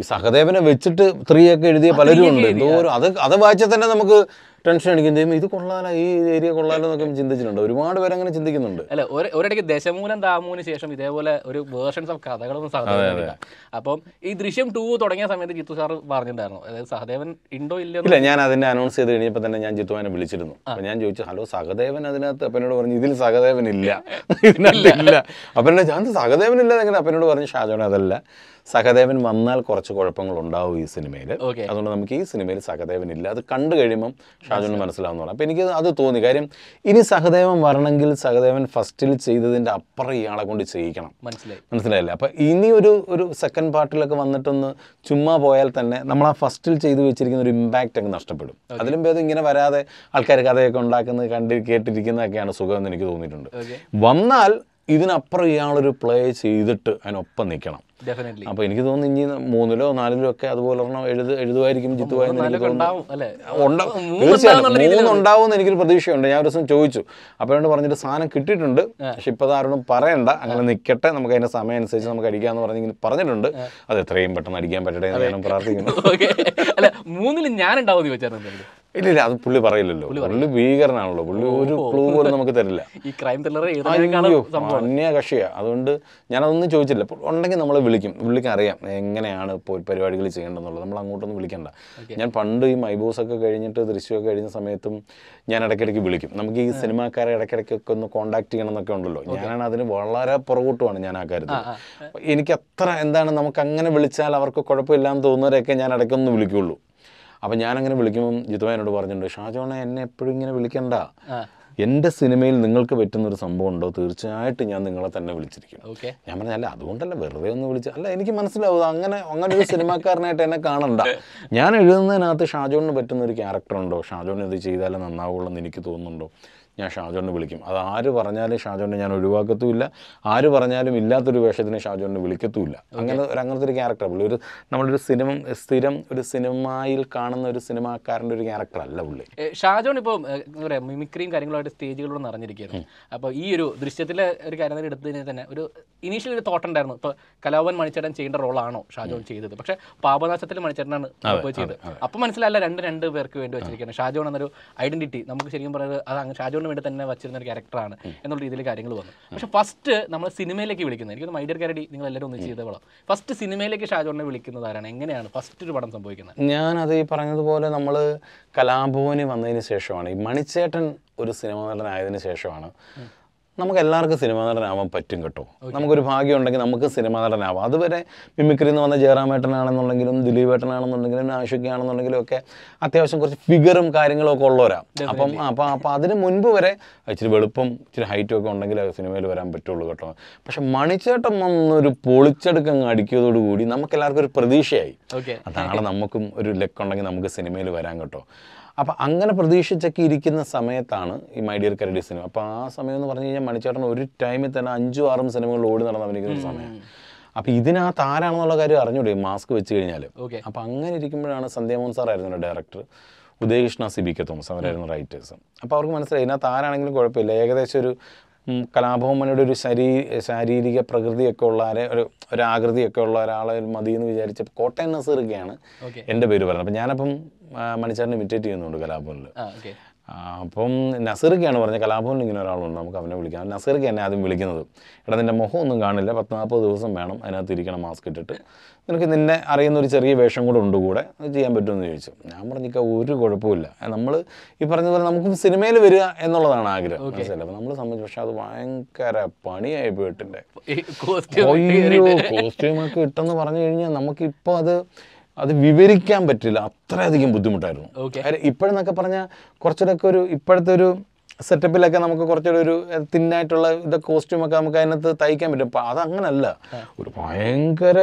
ഈ സഹദേവനെ വെച്ചിട്ട് ത്രീ ഒക്കെ എഴുതിയ പലരും ഉണ്ട് എന്തോ ഒരു- അത് അത് വായിച്ചാൽ തന്നെ നമുക്ക് ടെൻഷൻ അടിക്കും ദൈവം ഇത് കൊള്ളാലോ ഈ ഏരിയ കൊള്ളാലോ എന്നൊക്കെ ചിന്തിച്ചിട്ടുണ്ട് ഒരുപാട് പേര് അങ്ങനെ ചിന്തിക്കുന്നുണ്ട് അല്ല ഒരു ഒരിടയ്ക്ക് ദശമൂലം ദാമുവിന് ശേഷം ഇതേപോലെ ഒരു വേർഷൻസ് ഓഫ് കഥകളൊന്നും സഹദേവൻ അപ്പം ഈ ദൃശ്യം ടൂ തുടങ്ങിയ സമയത്ത് ജിത്തു സാർ പറഞ്ഞിട്ടുണ്ടായിരുന്നു അതായത് സഹദേവൻ ഉണ്ടോ ഇല്ലയോ ഇല്ല ഞാൻ അതിനെ അനൗൺസ് ചെയ്ത് കഴിഞ്ഞപ്പോൾ തന്നെ ഞാൻ ജിത്തുവാനെ വിളിച്ചിരുന്നു അപ്പോൾ ഞാൻ ചോദിച്ചു ഹലോ സഹദേവൻ അതിനകത്ത് അപ്പനോട് പറഞ്ഞു ഇതിൽ സഹദേവൻ ഇല്ല ഇതിനകത്ത് ഇല്ല അപ്പനോട് ഞാൻ സഹദേവൻ ഇല്ല എങ്ങനെ അപ്പനോട് പറഞ്ഞു ഷാജോനെ അതല്ല സഹദേവൻ വന്നാൽ കുറച്ച് കുഴപ്പങ്ങൾ ഉണ്ടാവും ഈ സിനിമയിൽ Okay. അതുകൊണ്ട് നമുക്ക് ഈ സിനിമയിൽ സഹദേവൻ ഇല്ല അത് കണ്ടു കഴിയുമ്പം ഷാജോന് മനസ്സിലാവുന്നു അപ്പോൾ എനിക്ക് അത് തോന്നി കാര്യം ഇനി സഹദേവൻ വരണമെങ്കിൽ സഹദേവൻ ഫസ്റ്റിൽ ചെയ്തതിൻ്റെ അപ്പുറം ഇയാളെ കൊണ്ട് ചെയ്യിക്കണം മനസ്സിലായി മനസ്സിലായില്ലേ അപ്പോൾ ഇനി ഒരു ഒരു സെക്കൻഡ് പാർട്ടിലൊക്കെ വന്നിട്ടൊന്ന് ചുമ്മാ പോയാൽ തന്നെ നമ്മൾ ആ ഫസ്റ്റിൽ ചെയ്തു വെച്ചിരിക്കുന്ന ഒരു ഇമ്പാക്റ്റ് അങ്ങ് നഷ്ടപ്പെടും അതിലും ഭേദം ഇങ്ങനെ വരാതെ ആൾക്കാർ കഥയൊക്കെ ഉണ്ടാക്കുന്നത് കണ്ട് കേട്ടിരിക്കുന്നതൊക്കെയാണ് സുഖമെന്ന് എനിക്ക് തോന്നിയിട്ടുണ്ട് Okay. വന്നാൽ ഇതിനപ്പുറം ഇയാളൊരു പ്ലേ ചെയ്തിട്ട് അതിനൊപ്പം നിൽക്കണം ഡെഫിനറ്റ്ലി അപ്പോൾ എനിക്ക് തോന്നുന്നു ഇനി മൂന്നിലോ നാലിലോ ഒക്കെ അതുപോലെ ഒരെണ്ണം എഴുത് എഴുതുമായിരിക്കും ജിത്തുവായെന്ന് എനിക്ക് നാലൊക്കെ തോന്നുന്നു ഉണ്ടാവും അല്ലേ ഉണ്ടാ- മൂന്ന് തീർച്ചയായും ഉണ്ടാവുന്നുള്ള രീതിയിൽ മൂന്നുണ്ടാവും എന്ന് എനിക്കൊരു പ്രതീക്ഷയുണ്ട് ഞാൻ ഒരു ദിവസം ചോദിച്ചു അപ്പോൾ എന്നോട് പറഞ്ഞിട്ട് സാധനം കിട്ടിയിട്ടുണ്ട് പക്ഷെ ഇപ്പോൾ അത് ആരോടും പറയണ്ട അങ്ങനെ നിൽക്കട്ടെ നമുക്ക് അതിൻ്റെ സമയം അനുസരിച്ച് നമുക്ക് അടിക്കാമെന്ന് പറഞ്ഞെങ്കിൽ പറഞ്ഞിട്ടുണ്ട് അത് എത്രയും പെട്ടെന്ന് അടിക്കാൻ പറ്റട്ടെ എന്ന് ഞാൻ പ്രാർത്ഥിക്കുന്നു ഓക്കെ അല്ല മൂന്നിൽ ഞാൻ ഉണ്ടാവും ചോദിച്ചായിരുന്നു എന്തെങ്കിലും ഇല്ല ഇല്ല അത് പുള്ളി പറയില്ലല്ലോ പുള്ളി ഭീകരനാണല്ലോ പുള്ളി ഒരു ക്ലൂ പോലും നമുക്ക് തരില്ല ഈ ക്രൈം ത്രില്ലർ എഴുതാനേക്കാളും അയ്യോ സംഭവം അന്യ കക്ഷിയാ അതുകൊണ്ട് ഞാനതൊന്നും ചോദിച്ചില്ല അപ്പോൾ ഉണ്ടെങ്കിൽ നമ്മൾ വിളിക്കും പുള്ളിക്ക് അറിയാം എങ്ങനെയാണ് ഇപ്പോൾ പരിപാടികൾ ചെയ്യേണ്ടതെന്നുള്ളത് നമ്മൾ അങ്ങോട്ടൊന്നും വിളിക്കണ്ട ഞാൻ പണ്ട് ഈ മൈബോസ് ഒക്കെ കഴിഞ്ഞിട്ട് ദൃശ്യമൊക്കെ കഴിഞ്ഞ സമയത്തും ഞാൻ ഇടയ്ക്കിടയ്ക്ക് വിളിക്കും നമുക്ക് ഈ സിനിമാക്കാരെ ഇടയ്ക്കിടയ്ക്കൊക്കെ ഒന്ന് കോൺടാക്ട് ചെയ്യണം എന്നൊക്കെ ഉണ്ടല്ലോ ഞാനാണ് അതിന് വളരെ പുറകോട്ടുമാണ് ഞാൻ ആ കാര്യത്തിൽ എനിക്ക് അത്ര എന്താണ് നമുക്ക് അങ്ങനെ വിളിച്ചാൽ അവർക്ക് കുഴപ്പമില്ലാന്ന് തോന്നുന്നവരെയൊക്കെ ഞാൻ ഇടയ്ക്കൊന്ന് വിളിക്കുള്ളൂ അപ്പം ഞാനങ്ങനെ വിളിക്കുമ്പം ജിത്തുവാ എന്നോട് പറഞ്ഞിട്ടുണ്ട് ഷാജോണെ എന്നെ എപ്പോഴും ഇങ്ങനെ വിളിക്കണ്ട എൻ്റെ സിനിമയിൽ നിങ്ങൾക്ക് പറ്റുന്ന ഒരു സംഭവം ഉണ്ടോ തീർച്ചയായിട്ടും ഞാൻ നിങ്ങളെ തന്നെ വിളിച്ചിരിക്കും ഓക്കെ ഞാൻ പറഞ്ഞ അല്ല അതുകൊണ്ടല്ല വെറുതെ ഒന്ന് വിളിച്ച അല്ല എനിക്ക് മനസ്സിലാവും അങ്ങനെ അങ്ങനെ ഒരു സിനിമാക്കാരനായിട്ട് എന്നെ കാണണ്ട ഞാൻ എഴുതുന്നതിനകത്ത് ഷാജോണിന് പറ്റുന്ന ഒരു ക്യാരക്ടർ ഉണ്ടോ ഷാജോൺ ഇത് ചെയ്താലേ നന്നാവുള്ളൂ എന്ന് എനിക്ക് തോന്നുന്നുണ്ടോ ഞാൻ ഷാജോണിനെ വിളിക്കും അത് ആര് പറഞ്ഞാലും ഷാജോണിനെ ഞാൻ ഒഴിവാക്കത്തുമില്ല ആര് പറഞ്ഞാലും ഇല്ലാത്തൊരു വേഷത്തിന് ഷാജോണിനെ വിളിക്കത്തുമില്ല അങ്ങനെ ഒരു അങ്ങനത്തെ ഒരു ക്യാരക്ടർ പുള്ളി ഒരു നമ്മളൊരു സിനിമ സ്ഥിരം ഒരു സിനിമയിൽ കാണുന്ന ഒരു സിനിമാക്കാരൻ്റെ ഒരു ക്യാരക്ടർ അല്ല പുള്ളി ഏ, ഷാജോൺ ഇപ്പോൾ എന്താ പറയുക മിമിക്രിയും കാര്യങ്ങളുമായിട്ട് സ്റ്റേജുകളിലൂടെ നിറഞ്ഞിരിക്കുകയാണ് അപ്പോൾ ഈ ഒരു ദൃശ്യത്തിലെ ഒരു കാര്യം തന്നെ എടുത്തു കഴിഞ്ഞാൽ തന്നെ ഒരു ഇനീഷ്യൽ ഒരു തോട്ട് ഉണ്ടായിരുന്നു ഇപ്പോൾ കലാഭവൻ മണിച്ചേട്ടൻ ചെയ്യേണ്ട റോളാണോ ഷാജോൺ ചെയ്തത് പക്ഷേ പാപനാശത്തിൽ മണിച്ചേട്ടനാണ് ഇപ്പോൾ ചെയ്തത് അപ്പോൾ മനസ്സിലല്ല രണ്ട് രണ്ട് പേർക്ക് വേണ്ടി വെച്ചിരിക്കുകയാണ് ഷാജോൺ എന്നൊരു ഐഡന്റിറ്റി നമുക്ക് ശരിക്കും പറയുന്നത് അത് അങ്ങ് ഷാജോണിന് വേണ്ടി തന്നെ വച്ചിരുന്ന ഒരു ക്യാരക്ടറാണ് എന്നുള്ള രീതിയിൽ കാര്യങ്ങൾ വന്നു പക്ഷേ ഫസ്റ്റ് നമ്മൾ സിനിമയിലേക്ക് വിളിക്കുന്നത് എനിക്കൊന്ന് മൈഡിയർ കാരടി നിങ്ങൾ എല്ലാവരും ഒന്ന് ചെയ്ത ഫസ്റ്റ് സിനിമയിലേക്ക് ഷാജോണിനെ വിളിക്കുന്നത് ആരാണ് എങ്ങനെയാണ് ഫസ്റ്റ് ഒരു പടം സംഭവിക്കുന്നത് ഞാനത് ഈ പറഞ്ഞതുപോലെ നമ്മൾ കലാഭവന് വന്നതിന് ശേഷമാണ് ഈ മണിച്ചേട്ടൻ ഒരു സിനിമാ നടനായതിനു ശേഷമാണ് നമുക്ക് എല്ലാവർക്കും സിനിമാ നടനാവാൻ പറ്റും കേട്ടോ നമുക്കൊരു ഭാഗ്യം ഉണ്ടെങ്കിൽ നമുക്ക് സിനിമാ നടനാവാം അതുവരെ മിമിക്രി എന്ന് വന്ന ജയറാമേട്ടനാണെന്നുണ്ടെങ്കിലും ദിലീപേട്ടനാണെന്നുണ്ടെങ്കിലും ആഷുഖിയാണെന്നുണ്ടെങ്കിലും ഒക്കെ അത്യാവശ്യം കുറച്ച് ഫിഗറും കാര്യങ്ങളും ഒക്കെ ഉള്ളവരാ അപ്പം അപ്പം അപ്പം അതിന് മുൻപ് വരെ ഇച്ചിരി വെളുപ്പം ഇച്ചിരി ഹൈറ്റും ഒക്കെ ഉണ്ടെങ്കിൽ സിനിമയിൽ വരാൻ പറ്റുള്ളൂ കേട്ടോ പക്ഷെ മണിച്ചേട്ടൻ വന്നൊരു പൊളിച്ചെടുക്കങ്ങ് അടിക്കിയതോടുകൂടി നമുക്ക് എല്ലാവർക്കും ഒരു പ്രതീക്ഷയായി ഓക്കെ നാളെ നമുക്കും ഒരു ലെക്ക് ഉണ്ടെങ്കിൽ നമുക്ക് സിനിമയിൽ വരാൻ കേട്ടോ അപ്പം അങ്ങനെ പ്രതീക്ഷിച്ചൊക്കെ ഇരിക്കുന്ന സമയത്താണ് ഈ മൈ ഡിയർ കരടി സിനിമ അപ്പോൾ ആ സമയം എന്ന് പറഞ്ഞു കഴിഞ്ഞാൽ മണിച്ചേട്ടൻ ഒരു ടൈമിൽ തന്നെ അഞ്ചും ആറും സിനിമകളിൽ ഓടി നടന്ന് അഭിനയിക്കുന്ന ഒരു സമയം അപ്പോൾ ഇതിനകത്ത് ആരാണെന്നുള്ള കാര്യം അറിഞ്ഞൂടെ മാസ്ക് വെച്ച് കഴിഞ്ഞാൽ Okay. അപ്പോൾ അങ്ങനെ ഇരിക്കുമ്പോഴാണ് സന്ധ്യാമോഹൻ സാറായിരുന്നു director Udayakrishna Siby K Thomas അവരായിരുന്നു റൈറ്റേഴ്സ് അപ്പോൾ അവർക്ക് മനസ്സിലായി ഇതിനകത്ത് ആരാണെങ്കിലും കുഴപ്പമില്ല ഏകദേശം ഒരു ഉം, കലാഭവമണിയുടെ ഒരു ശരീ ശാരീരിക പ്രകൃതിയൊക്കെ ഉള്ള ആരെ ഒരു ഒരു ആകൃതിയൊക്കെ ഉള്ള ഒരാളെ മതി എന്ന് വിചാരിച്ചപ്പോൾ കോട്ടയം നസീറൊക്കെയാണ് Okay. എൻ്റെ പേര് പറയുന്നത് അപ്പം ഞാനപ്പം ആ, മണിച്ചാറിനെ ഇമിറ്റേറ്റ് ചെയ്യുന്നുണ്ട് കലാഭവനിൽ ആ ഓക്കെ ആ, അപ്പം നസീർക്കാണ് പറഞ്ഞത് കലാഭവനിൽ ഇങ്ങനെ ഒരാളുണ്ട് നമുക്ക് അവനെ വിളിക്കാം നസീർക്ക് എന്നെ ആദ്യം വിളിക്കുന്നത് എടാ നിൻ്റെ മുഖം ഒന്നും കാണില്ല പത്ത് നാൽപ്പത് ദിവസം വേണം അതിനകത്ത് ഇരിക്കണം മാസ്ക് ഇട്ടിട്ട് നിനക്ക് നിന്നെ അറിയുന്ന ഒരു ചെറിയ വേഷം കൂടെ ഉണ്ട് കൂടെ അത് ചെയ്യാൻ പറ്റുമെന്ന് ചോദിച്ചു ഞാൻ പറഞ്ഞിക്ക ഒരു കുഴപ്പമില്ല നമ്മൾ ഈ പറഞ്ഞ പോലെ നമുക്ക് സിനിമയിൽ വരിക എന്നുള്ളതാണ് ആഗ്രഹം മനസ്സിലായി അപ്പോൾ നമ്മൾ സംബന്ധിച്ച് പക്ഷേ അത് ഭയങ്കര പണിയായി പോയിട്ടിൻ്റെ കോസ്റ്റ്യൂം അയ്യോ കോസ്റ്റ്യൂമൊക്കെ ഇട്ടെന്ന് പറഞ്ഞു കഴിഞ്ഞാൽ നമുക്കിപ്പോൾ അത് അത് വിവരിക്കാൻ പറ്റില്ല അത്രയധികം ബുദ്ധിമുട്ടായിരുന്നു Okay. കാര്യം ഇപ്പോഴെന്നൊക്കെ പറഞ്ഞാൽ കുറച്ചുകൂടെ ഒരു ഇപ്പോഴത്തെ ഒരു സെറ്റപ്പിലൊക്കെ നമുക്ക് കുറച്ചുകൂടെ ഒരു തിന്നായിട്ടുള്ള ഇത് കോസ്റ്റ്യൂമൊക്കെ നമുക്ക് അതിനകത്ത് തയ്ക്കാൻ പറ്റും അപ്പം അതങ്ങനല്ല ഒരു ഭയങ്കര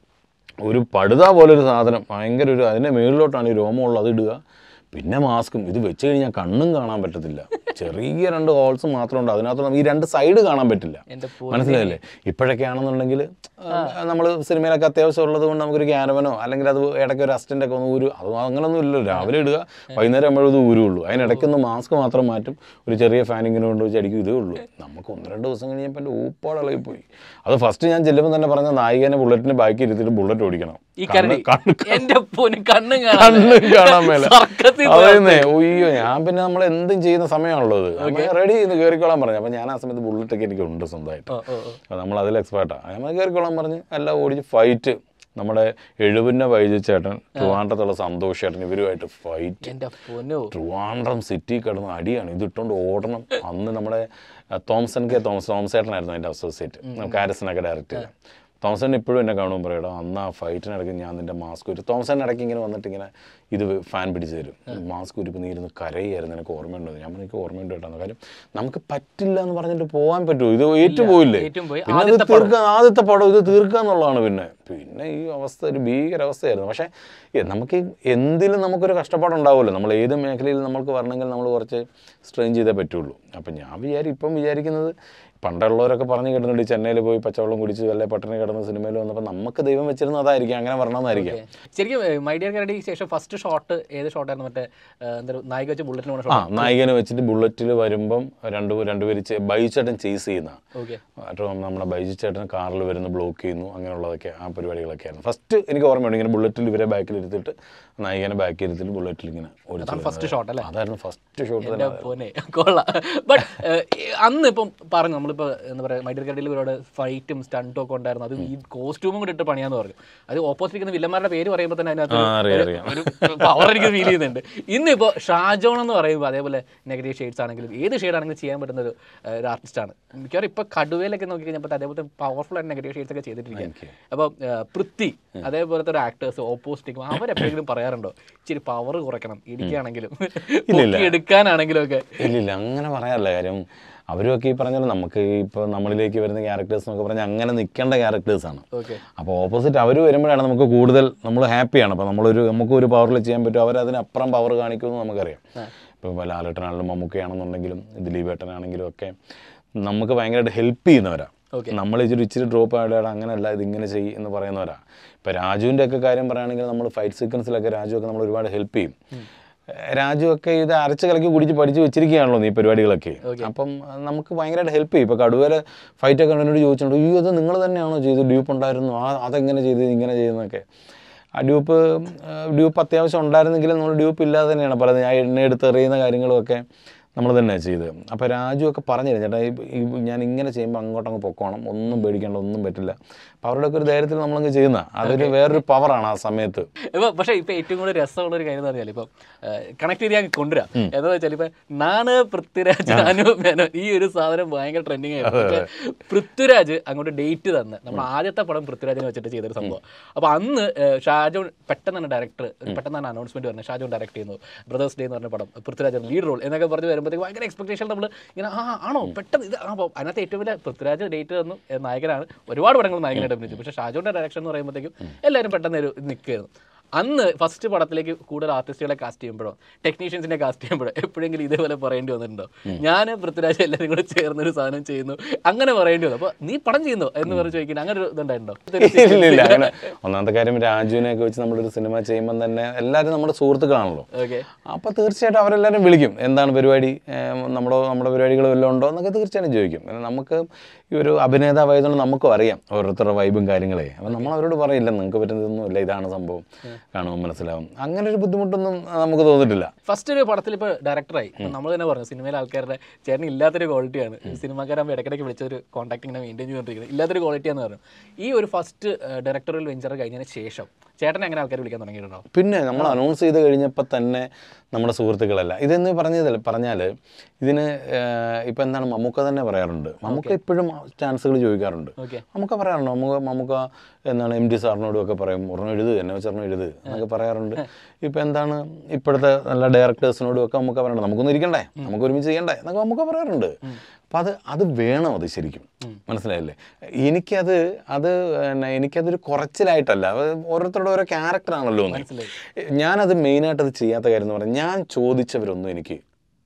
ഒരു പടുത പോലൊരു സാധനം ഭയങ്കര ഒരു അതിൻ്റെ മേളിലോട്ടാണ് ഈ രോമമുള്ളത് അത് ഇടുക പിന്നെ മാസ്കും ഇത് വെച്ച് കഴിഞ്ഞാൽ കണ്ണും കാണാൻ പറ്റത്തില്ല ചെറിയ രണ്ട് ഹോൾസ് മാത്രമുണ്ട് അതിനകത്ത് നമുക്ക് ഈ രണ്ട് സൈഡ് കാണാൻ പറ്റില്ല എൻ്റെ മനസ്സിലായില്ലേ ഇപ്പോഴൊക്കെ ആണെന്നുണ്ടെങ്കിൽ നമ്മൾ സിനിമയിലൊക്കെ അത്യാവശ്യം ഉള്ളത് കൊണ്ട് നമുക്കൊരു ക്യാരവനോ അല്ലെങ്കിൽ അത് ഇടയ്ക്ക് ഒരു അസിസ്റ്റൻ്റ് ഒക്കെ ഒന്ന് ഊരു അത് അങ്ങനൊന്നും ഇല്ലല്ലോ രാവിലെ ഇടുക വൈകുന്നേരം ആകുമ്പോഴും ഇത് ഊരുള്ളൂ അതിനിടയ്ക്കൊന്ന് മാസ്ക് മാത്രം മാറ്റും ഒരു ചെറിയ ഫാനിങ്ങിനെ കൊണ്ട് വെച്ച് അടിക്കും ഇതേ ഉള്ളൂ നമുക്ക് ഒന്ന് രണ്ട് ദിവസം കഴിഞ്ഞപ്പോൾ എൻ്റെ ഊപ്പാടിളകി പോയി അത് ഫസ്റ്റ് ഞാൻ ചെല്ലുമ്പോൾ തന്നെ പറഞ്ഞ നായികനെ ബുള്ളറ്റിന് ബാക്കി ഇരുത്തിയിട്ട് ബുള്ളറ്റ് ഓടിക്കണം ഈ കണ്ണ് കരടി കണ്ണ് എന്റെ പൊന്ന് കണ്ണും കാണാൻ കണ്ണും കാണാൻ മേല സർക്കത്തിൽ പോയ അതേന്നേ ഒയ്യോ ഞാൻ പിന്നെ നമ്മൾ എന്തും ചെയ്യുന്ന സമയമാണല്ലോ അത് റെഡി ചെയ്ത് കയറിക്കോളാൻ പറഞ്ഞു അപ്പം ഞാൻ ആ സമയത്ത് ബുള്ളറ്റൊക്കെ എനിക്ക് ഉണ്ട് സ്വന്തമായിട്ട് ഓ, ഓ, ഓ. അപ്പോൾ നമ്മൾ അതിൽ എക്സ്പേർട്ടാണ് നമ്മൾ കയറിക്കോളാൻ പറഞ്ഞ് എല്ലാം ഓടിച്ച് ഫൈറ്റ് നമ്മുടെ എഴുപിൻ്റെ വൈദ്യച്ചേട്ടൻ ട്രിവാൻഡ്രത്തുള്ള സന്തോഷ് ചേട്ടൻ ഇവരുമായിട്ട് ഫൈറ്റ് എന്റെ പൊന്നോ ട്രിവാൻഡ്രം സിറ്റി കിടന്ന് അടിയാണ് ഇത് ഇട്ടുകൊണ്ട് ഓടണം അന്ന് നമ്മുടെ അഹ്, തോംസൺ കെ തോമസ് തോമസ് ചേട്ടനായിരുന്നു അതിൻ്റെ അസോസിയേറ്റ് നമുക്ക് ആരസിനൊക്കെ ഡയറക്റ്റ് ചെയ്തത് തോമസൻ ഇപ്പോഴും എന്നെ കാണുമ്പോൾ പറയടാ അന്ന് ആ ഫൈറ്റിനിടയ്ക്ക് ഞാൻ നിൻ്റെ മാസ്ക് ഒരു തോമസൻ ഇടയ്ക്ക് ഇങ്ങനെ വന്നിട്ട് ഇങ്ങനെ ഇത് ഫാൻ പിടിച്ച് തരും മാസ്ക് ഉരുപ്പ് നീ ഇരുന്ന് കരയായിരുന്നു എനിക്ക് ഓർമ്മയുണ്ടോ ഞാൻ പറഞ്ഞു, എനിക്ക് ഓർമ്മയുണ്ട് കേട്ടോ കാര്യം നമുക്ക് പറ്റില്ല എന്ന് പറഞ്ഞിട്ട് പോകാൻ പറ്റുമോ ഇത് ഏറ്റു പോയില്ലേ ഏറ്റവും പോയി. പിന്നെ ഇത് തീർക്കുക ആദ്യത്തെ പടം ഇത് തീർക്കുക എന്നുള്ളതാണ് പിന്നെ പിന്നെ ഈ അവസ്ഥ ഒരു ഭീകരാവസ്ഥയായിരുന്നു പക്ഷേ ഏ, നമുക്ക് ഈ എന്തിലും നമുക്കൊരു കഷ്ടപ്പാടുണ്ടാവുമല്ലോ നമ്മൾ ഏത് മേഖലയിൽ നമുക്ക് വരണമെങ്കിൽ നമ്മൾ കുറച്ച് സ്ട്രെയിൻ ചെയ്തേ പറ്റുള്ളൂ അപ്പം ഞാൻ വിചാരി ഇപ്പം വിചാരിക്കുന്നത് പണ്ടുള്ളവരൊക്കെ പറഞ്ഞു കേട്ടിട്ടുണ്ട് ഈ ചെന്നൈയിൽ പോയി പച്ചവെള്ളം കുടിച്ച് വല്ല പട്ടണി കിടന്ന് സിനിമയിൽ വന്നപ്പോൾ നമുക്ക് ദൈവം വെച്ചിരുന്നത് അതായിരിക്കും അങ്ങനെ വരണമെന്നായിരിക്കാം ശരിക്കും മൈ ഡിയർ കരടി ശേഷം ഫസ്റ്റ് ഷോട്ട് ഏത് ഷോട്ടായിരുന്നു മറ്റേ ആ, എന്താ നായിക വെച്ച് ബുള്ളറ്റിന് പോണ ആ ഷോട്ട് നായികനെ വെച്ചിട്ട് ബുള്ളറ്റിൽ വരുമ്പം രണ്ട് രണ്ടുപേര് ചെ- ബൈജു ചേട്ടൻ ചേസ് ചെയ്യുന്ന ഓക്കെ മറ്റോ നമ്മുടെ ബൈജു ചേട്ടൻ കാറിൽ വരുന്ന ബ്ലോക്ക് ചെയ്യുന്നു അങ്ങനെയുള്ളതൊക്കെ ആ പരിപാടികളൊക്കെ ആയിരുന്നു ഫസ്റ്റ് എനിക്ക് ഓർമ്മയുണ്ട് ഇങ്ങനെ ബുള്ളറ്റിൽ ഇവരെ ബാക്കിൽ ഇരുത്തിട്ട് നായികനെ ബാക്കിൽ ഇരുത്തിട്ട് ബുള്ളറ്റിൽ ഇങ്ങനെ ഓടിച്ചു ഫസ്റ്റ് ഷോട്ട് അല്ലേ അതായിരുന്നു ഫസ്റ്റ് ഷോട്ട് എന്റെ പോനെ കൊള്ളാം ബട്ട് അന്ന് ഇപ്പം പറഞ്ഞു നമ്മളിപ്പോൾ എന്താ പറയുക മൈഡിയർ കരടിയിൽ ഒരുപാട് ഫൈറ്റും സ്റ്റണ്ടും ഒക്കെ ഉണ്ടായിരുന്നു അത് ഈ കോസ്റ്റ്യൂമും കൂടി ഇട്ട് പണിയാന്ന് പറഞ്ഞു അത് ഓപ്പോസിറ്റ് ഇരിക്കുന്ന വില്ലന്മാരുടെ പേര് പറയുമ്പോൾ തന്നെ അതിനകത്ത് ആ, അറിയാം, ഒരു- അറിയാം. ഒരു പവർ എനിക്ക് ഫീൽ ചെയ്യുന്നുണ്ട് ഇന്നിപ്പോൾ ഷാജോൺ എന്ന് പറയുമ്പോൾ അതേപോലെ നെഗറ്റീവ് ഷെയ്ഡ്സ് ആണെങ്കിലും ഏത് ഷെയ്ഡ് ആണെങ്കിലും ചെയ്യാൻ പറ്റുന്ന ഒരു ഏഹ്, ഒരു ആർട്ടിസ്റ്റാണ് മിക്കവാറും ഇപ്പോൾ കടുവയിലൊക്കെ നോക്കി കഴിഞ്ഞപ്പോൾ അതേപോലത്തെ പവർഫുൾ ആയിട്ട് നെഗറ്റീവ് ഷെയ്ഡ്സ് ഒക്കെ ചെയ്തിട്ടിരിക്കുക അപ്പോൾ പൃഥ്വി അതേപോലത്തെ ഒരു ആക്ടേഴ്സ് ഓപ്പോസിറ്റ് അവരെപ്പോഴെങ്കിലും പറയാറുണ്ടോ ഇച്ചിരി പവർ കുറയ്ക്കണം ഇടിക്കുകയാണെങ്കിലും പൊക്കി എടുക്കാനാണെങ്കിലും ഒക്കെ ഇല്ലില്ല അങ്ങനെ പറയാറില്ല കാര്യം അവരുമൊക്കെ ഈ പറഞ്ഞാൽ നമുക്ക് ഇപ്പോൾ നമ്മളിലേക്ക് വരുന്ന ക്യാരക്ടേഴ്സ് എന്നൊക്കെ പറഞ്ഞാൽ അങ്ങനെ നിൽക്കേണ്ട ക്യാരക്ടേഴ്സാണ് ഓക്കെ അപ്പോൾ ഓപ്പോസിറ്റ് അവർ വരുമ്പോഴാണ് നമുക്ക് കൂടുതൽ നമ്മൾ ഹാപ്പിയാണ് അപ്പോൾ നമ്മളൊരു നമുക്ക് ഒരു പവറിൽ ചെയ്യാൻ പറ്റും അവർ അതിനപ്പുറം പവർ കാണിക്കുമെന്ന് നമുക്കറിയാം ഇപ്പോൾ ലാലേട്ടനാണെങ്കിലും മമ്മൂക്കയാണെന്നുണ്ടെങ്കിലും ദിലീപേട്ടനാണെങ്കിലും ഒക്കെ നമുക്ക് ഭയങ്കരമായിട്ട് ഹെൽപ്പ് ചെയ്യുന്നവരാണ് Okay. നമ്മൾ ഇച്ചിരി ഇച്ചിരി ഡ്രോപ്പ് ആയിട്ട് അങ്ങനെയല്ല ഇതിങ്ങനെ ചെയ്യും എന്ന് പറയുന്നവരാ ഇപ്പോൾ രാജുവിൻ്റെ ഒക്കെ കാര്യം പറയുകയാണെങ്കിൽ നമ്മൾ ഫൈറ്റ് സീക്വൻസിലൊക്കെ രാജുവൊക്കെ നമ്മൾ ഒരുപാട് ഹെൽപ്പ് ചെയ്യും രാജുവൊക്കെ ഇത് അരച്ച് കലക്കി കുടിച്ച് പഠിച്ച് വെച്ചിരിക്കുകയാണല്ലോ നീ പരിപാടികളൊക്കെ അപ്പം അത് നമുക്ക് ഭയങ്കരമായിട്ട് ഹെൽപ്പ് ചെയ്യും ഇപ്പോൾ കടുവയിലെ ഫൈറ്റൊക്കെ എന്നോട് ചോദിച്ചിട്ടുണ്ട് അയ്യോ അത് നിങ്ങൾ തന്നെയാണോ ചെയ്ത് ഡ്യൂപ്പ് ഉണ്ടായിരുന്നു ആ അതെങ്ങനെ ചെയ്ത് ഇങ്ങനെ ചെയ്തെന്നൊക്കെ ആ ഡ്യൂപ്പ് ഡ്യൂപ്പ് അത്യാവശ്യം ഉണ്ടായിരുന്നെങ്കിലും നമ്മൾ ഡ്യൂപ്പ് ഇല്ലാതെ തന്നെയാണ് പലതും ഞാൻ എണ്ണ എടുത്ത് എറിയുന്ന കാര്യങ്ങളുമൊക്കെ നമ്മൾ തന്നെ ചെയ്ത് അപ്പോൾ രാജു ഒക്കെ പറഞ്ഞിരുന്നു ചേട്ടാ ഈ- ഈ ഞാൻ ഇങ്ങനെ ചെയ്യുമ്പോൾ അങ്ങോട്ടങ്ങ് പൊക്കോണം ഒന്നും പേടിക്കേണ്ട ഒന്നും പറ്റില്ല അപ്പോൾ അവരുടെ ഒക്കെ ഒരു ധൈര്യത്തിൽ നമ്മളങ്ങ് ചെയ്യുന്ന അതൊരു വേറൊരു പവറാണ് ആ സമയത്ത് ഇപ്പൊ പക്ഷേ ഇപ്പൊ ഏറ്റവും കൂടുതൽ രസമുള്ള ഒരു കാര്യം എന്ന് പറഞ്ഞാൽ ഇപ്പം കണക്ട് ചെയ്ത് ഞാൻ കൊണ്ടുവരാം എന്താ വെച്ചാൽ ഇപ്പൊ നാണ് പൃഥ്വിരാജ് അനു മേനോൻ ഈ ഒരു സാധനം ഭയങ്കര ട്രെൻഡിങ് ആയിരുന്നു പക്ഷേ പൃഥ്വിരാജ് അങ്ങോട്ട് ഡേറ്റ് തന്ന് നമ്മുടെ ആദ്യത്തെ പടം പൃഥ്വിരാജിനെ വെച്ചിട്ട് ചെയ്തൊരു സംഭവം അപ്പൊ അന്ന് ഏഹ്, ഷാജോൺ പെട്ടെന്നാണ് ഡയറക്ടർ പെട്ടെന്നാണ് അനൗൺസ്മെന്റ് പറഞ്ഞത് ഷാജോൺ ഡയറക്ട് ചെയ്യുന്നു ബ്രദേഴ്സ് ഡേ എന്ന് പറഞ്ഞ പടം പൃഥ്വിരാജ് ലീഡ് റോൾ എന്നൊക്കെ പറഞ്ഞ് വരുമ്പോഴത്തേക്ക് ഭയങ്കര എക്സ്പെക്ടേഷൻ നമ്മൾ ഇങ്ങനെ ആ ആണോ പെട്ടെന്ന് ഇത് ആ അപ്പോൾ അതിനകത്ത് ഏറ്റവും വലിയ പൃഥ്വിരാജ് ഡേറ്റ് തന്നു ഏഹ്, നായകനാണ് ഒരുപാട് പടങ്ങൾ നായകനായിട്ട് അഭിനയിച്ചു പക്ഷേ ഷാജോന്റെ ഡയറക്ഷൻ എന്ന് പറയുമ്പോഴത്തേക്കും എല്ലാവരും പെട്ടെന്ന് ഒരു നിൽക്കുകയായിരുന്നു അന്ന് ഫസ്റ്റ് പടത്തിലേക്ക് കൂടുതൽ ആർട്ടിസ്റ്റുകളെ കാസ്റ്റ് ചെയ്യുമ്പോഴോ ടെക്നീഷ്യൻസിനെ കാസ്റ്റ് ചെയ്യുമ്പോഴോ എപ്പോഴെങ്കിലും ഇതേപോലെ പറയേണ്ടി വന്നിട്ടുണ്ടോ ഞാൻ പൃഥ്വിരാജ് എല്ലാവരും കൂടെ ചേർന്നൊരു സാധനം ചെയ്യുന്നു അങ്ങനെ പറയേണ്ടി വന്നു അപ്പോൾ നീ പടം ചെയ്യുന്നു എന്ന് പറഞ്ഞ് ചോദിക്കുന്നത് അങ്ങനെ ഒരു ഇതുണ്ടായിട്ടുണ്ടോ ഇല്ല ഇല്ല അങ്ങനെ ഒന്നാമത്തെ കാര്യം രാജുവിനെയൊക്കെ വെച്ച് നമ്മളൊരു സിനിമ ചെയ്യുമ്പോൾ തന്നെ എല്ലാവരും നമ്മുടെ സുഹൃത്തുക്കളാണല്ലോ ഓക്കെ അപ്പോൾ തീർച്ചയായിട്ടും അവരെല്ലാവരും വിളിക്കും എന്താണ് പരിപാടി ഏം, നമ്മുടെ നമ്മുടെ പരിപാടികൾ വല്ലതും ഉണ്ടോ എന്നൊക്കെ തീർച്ചയായിട്ടും ചോദിക്കും പിന്നെ നമുക്ക് ഈ ഒരു അഭിനേതാവായതുകൊണ്ട് നമുക്കും അറിയാം ഓരോരുത്തരുടെ വൈബും കാര്യങ്ങളെ അപ്പോൾ നമ്മൾ അവരോട് പറയില്ല നിങ്ങൾക്ക് പറ്റുന്നതൊന്നും ഇല്ല ഇതാണ് സംഭവം കാണുമ്പോൾ മനസ്സിലാവും അങ്ങനെ ഒരു ബുദ്ധിമുട്ടൊന്നും നമുക്ക് തോന്നിയിട്ടില്ല ഫസ്റ്റ് ഒരു പടത്തിൽ ഇപ്പോൾ ഡയറക്ടറായി നമ്മൾ തന്നെ പറഞ്ഞു സിനിമയിലെ ആൾക്കാരുടെ ചേട്ടൻ ഇല്ലാത്തൊരു ക്വാളിറ്റിയാണ് സിനിമാക്കാരാകുമ്പോൾ ഇടയ്ക്കിടയ്ക്ക് വിളിച്ചൊരു കോൺടാക്ട് ഇങ്ങനെ മെയിൻറ്റെയിൻ ചെയ്തുകൊണ്ടിരിക്കുന്നത് ഇല്ലാത്തൊരു ക്വാളിറ്റിയാന്ന് പറഞ്ഞു ഈ ഒരു ഫസ്റ്റ് ഡയറക്ടറൽ വെഞ്ചർ കഴിഞ്ഞതിന് ശേഷം ചേട്ടനെ അങ്ങനെ ആൾക്കാർ വിളിക്കാൻ തുടങ്ങിയിട്ടുണ്ടോ പിന്നെ നമ്മൾ അനൗൺസ് ചെയ്ത് കഴിഞ്ഞപ്പോൾ തന്നെ നമ്മുടെ സുഹൃത്തുക്കളല്ല ഇതെന്ന് പറഞ്ഞതിൽ പറഞ്ഞാൽ ഇതിന് ഇപ്പം എന്താണ് മമ്മൂക്ക തന്നെ പറയാറുണ്ട് മമ്മൂക്ക ഇപ്പോഴും ചാൻസുകൾ ചോദിക്കാറുണ്ട് ഓക്കെ മമ്മൂക്ക പറയാറുണ്ട് മമ്മൂക്ക മമ്മൂക്ക എന്താണ് എം ഡി സാറിനോടും ഒക്കെ പറയും ഒരെണ്ണം എഴുത് എന്നെ വെച്ചൊരെണ്ണം എഴുത് എന്നൊക്കെ പറയാറുണ്ട് ഇപ്പം എന്താണ് ഇപ്പോഴത്തെ നല്ല ഡയറക്ടേഴ്സിനോടും ഒക്കെ നമുക്ക് പറയാറുണ്ട് നമുക്കൊന്നും ഇരിക്കണ്ടേ നമുക്ക് ഒരുമിച്ച് ചെയ്യണ്ടേ എന്നൊക്കെ നമുക്ക് പറയാറുണ്ട് അപ്പം അത് അത് വേണം അത് ശരിക്കും മനസ്സിലായില്ലേ എനിക്കത് അത് പിന്നെ എനിക്കതൊരു കുറച്ചിലായിട്ടല്ല അത് ഓരോരുത്തരുടെ ഓരോ ക്യാരക്ടറാണല്ലോ എന്ന് മനസ്സിലായി. ഞാനത് മെയിനായിട്ട് അത് ചെയ്യാത്ത കാര്യം എന്ന് പറഞ്ഞാൽ ഞാൻ ചോദിച്ചവരൊന്നും എനിക്ക്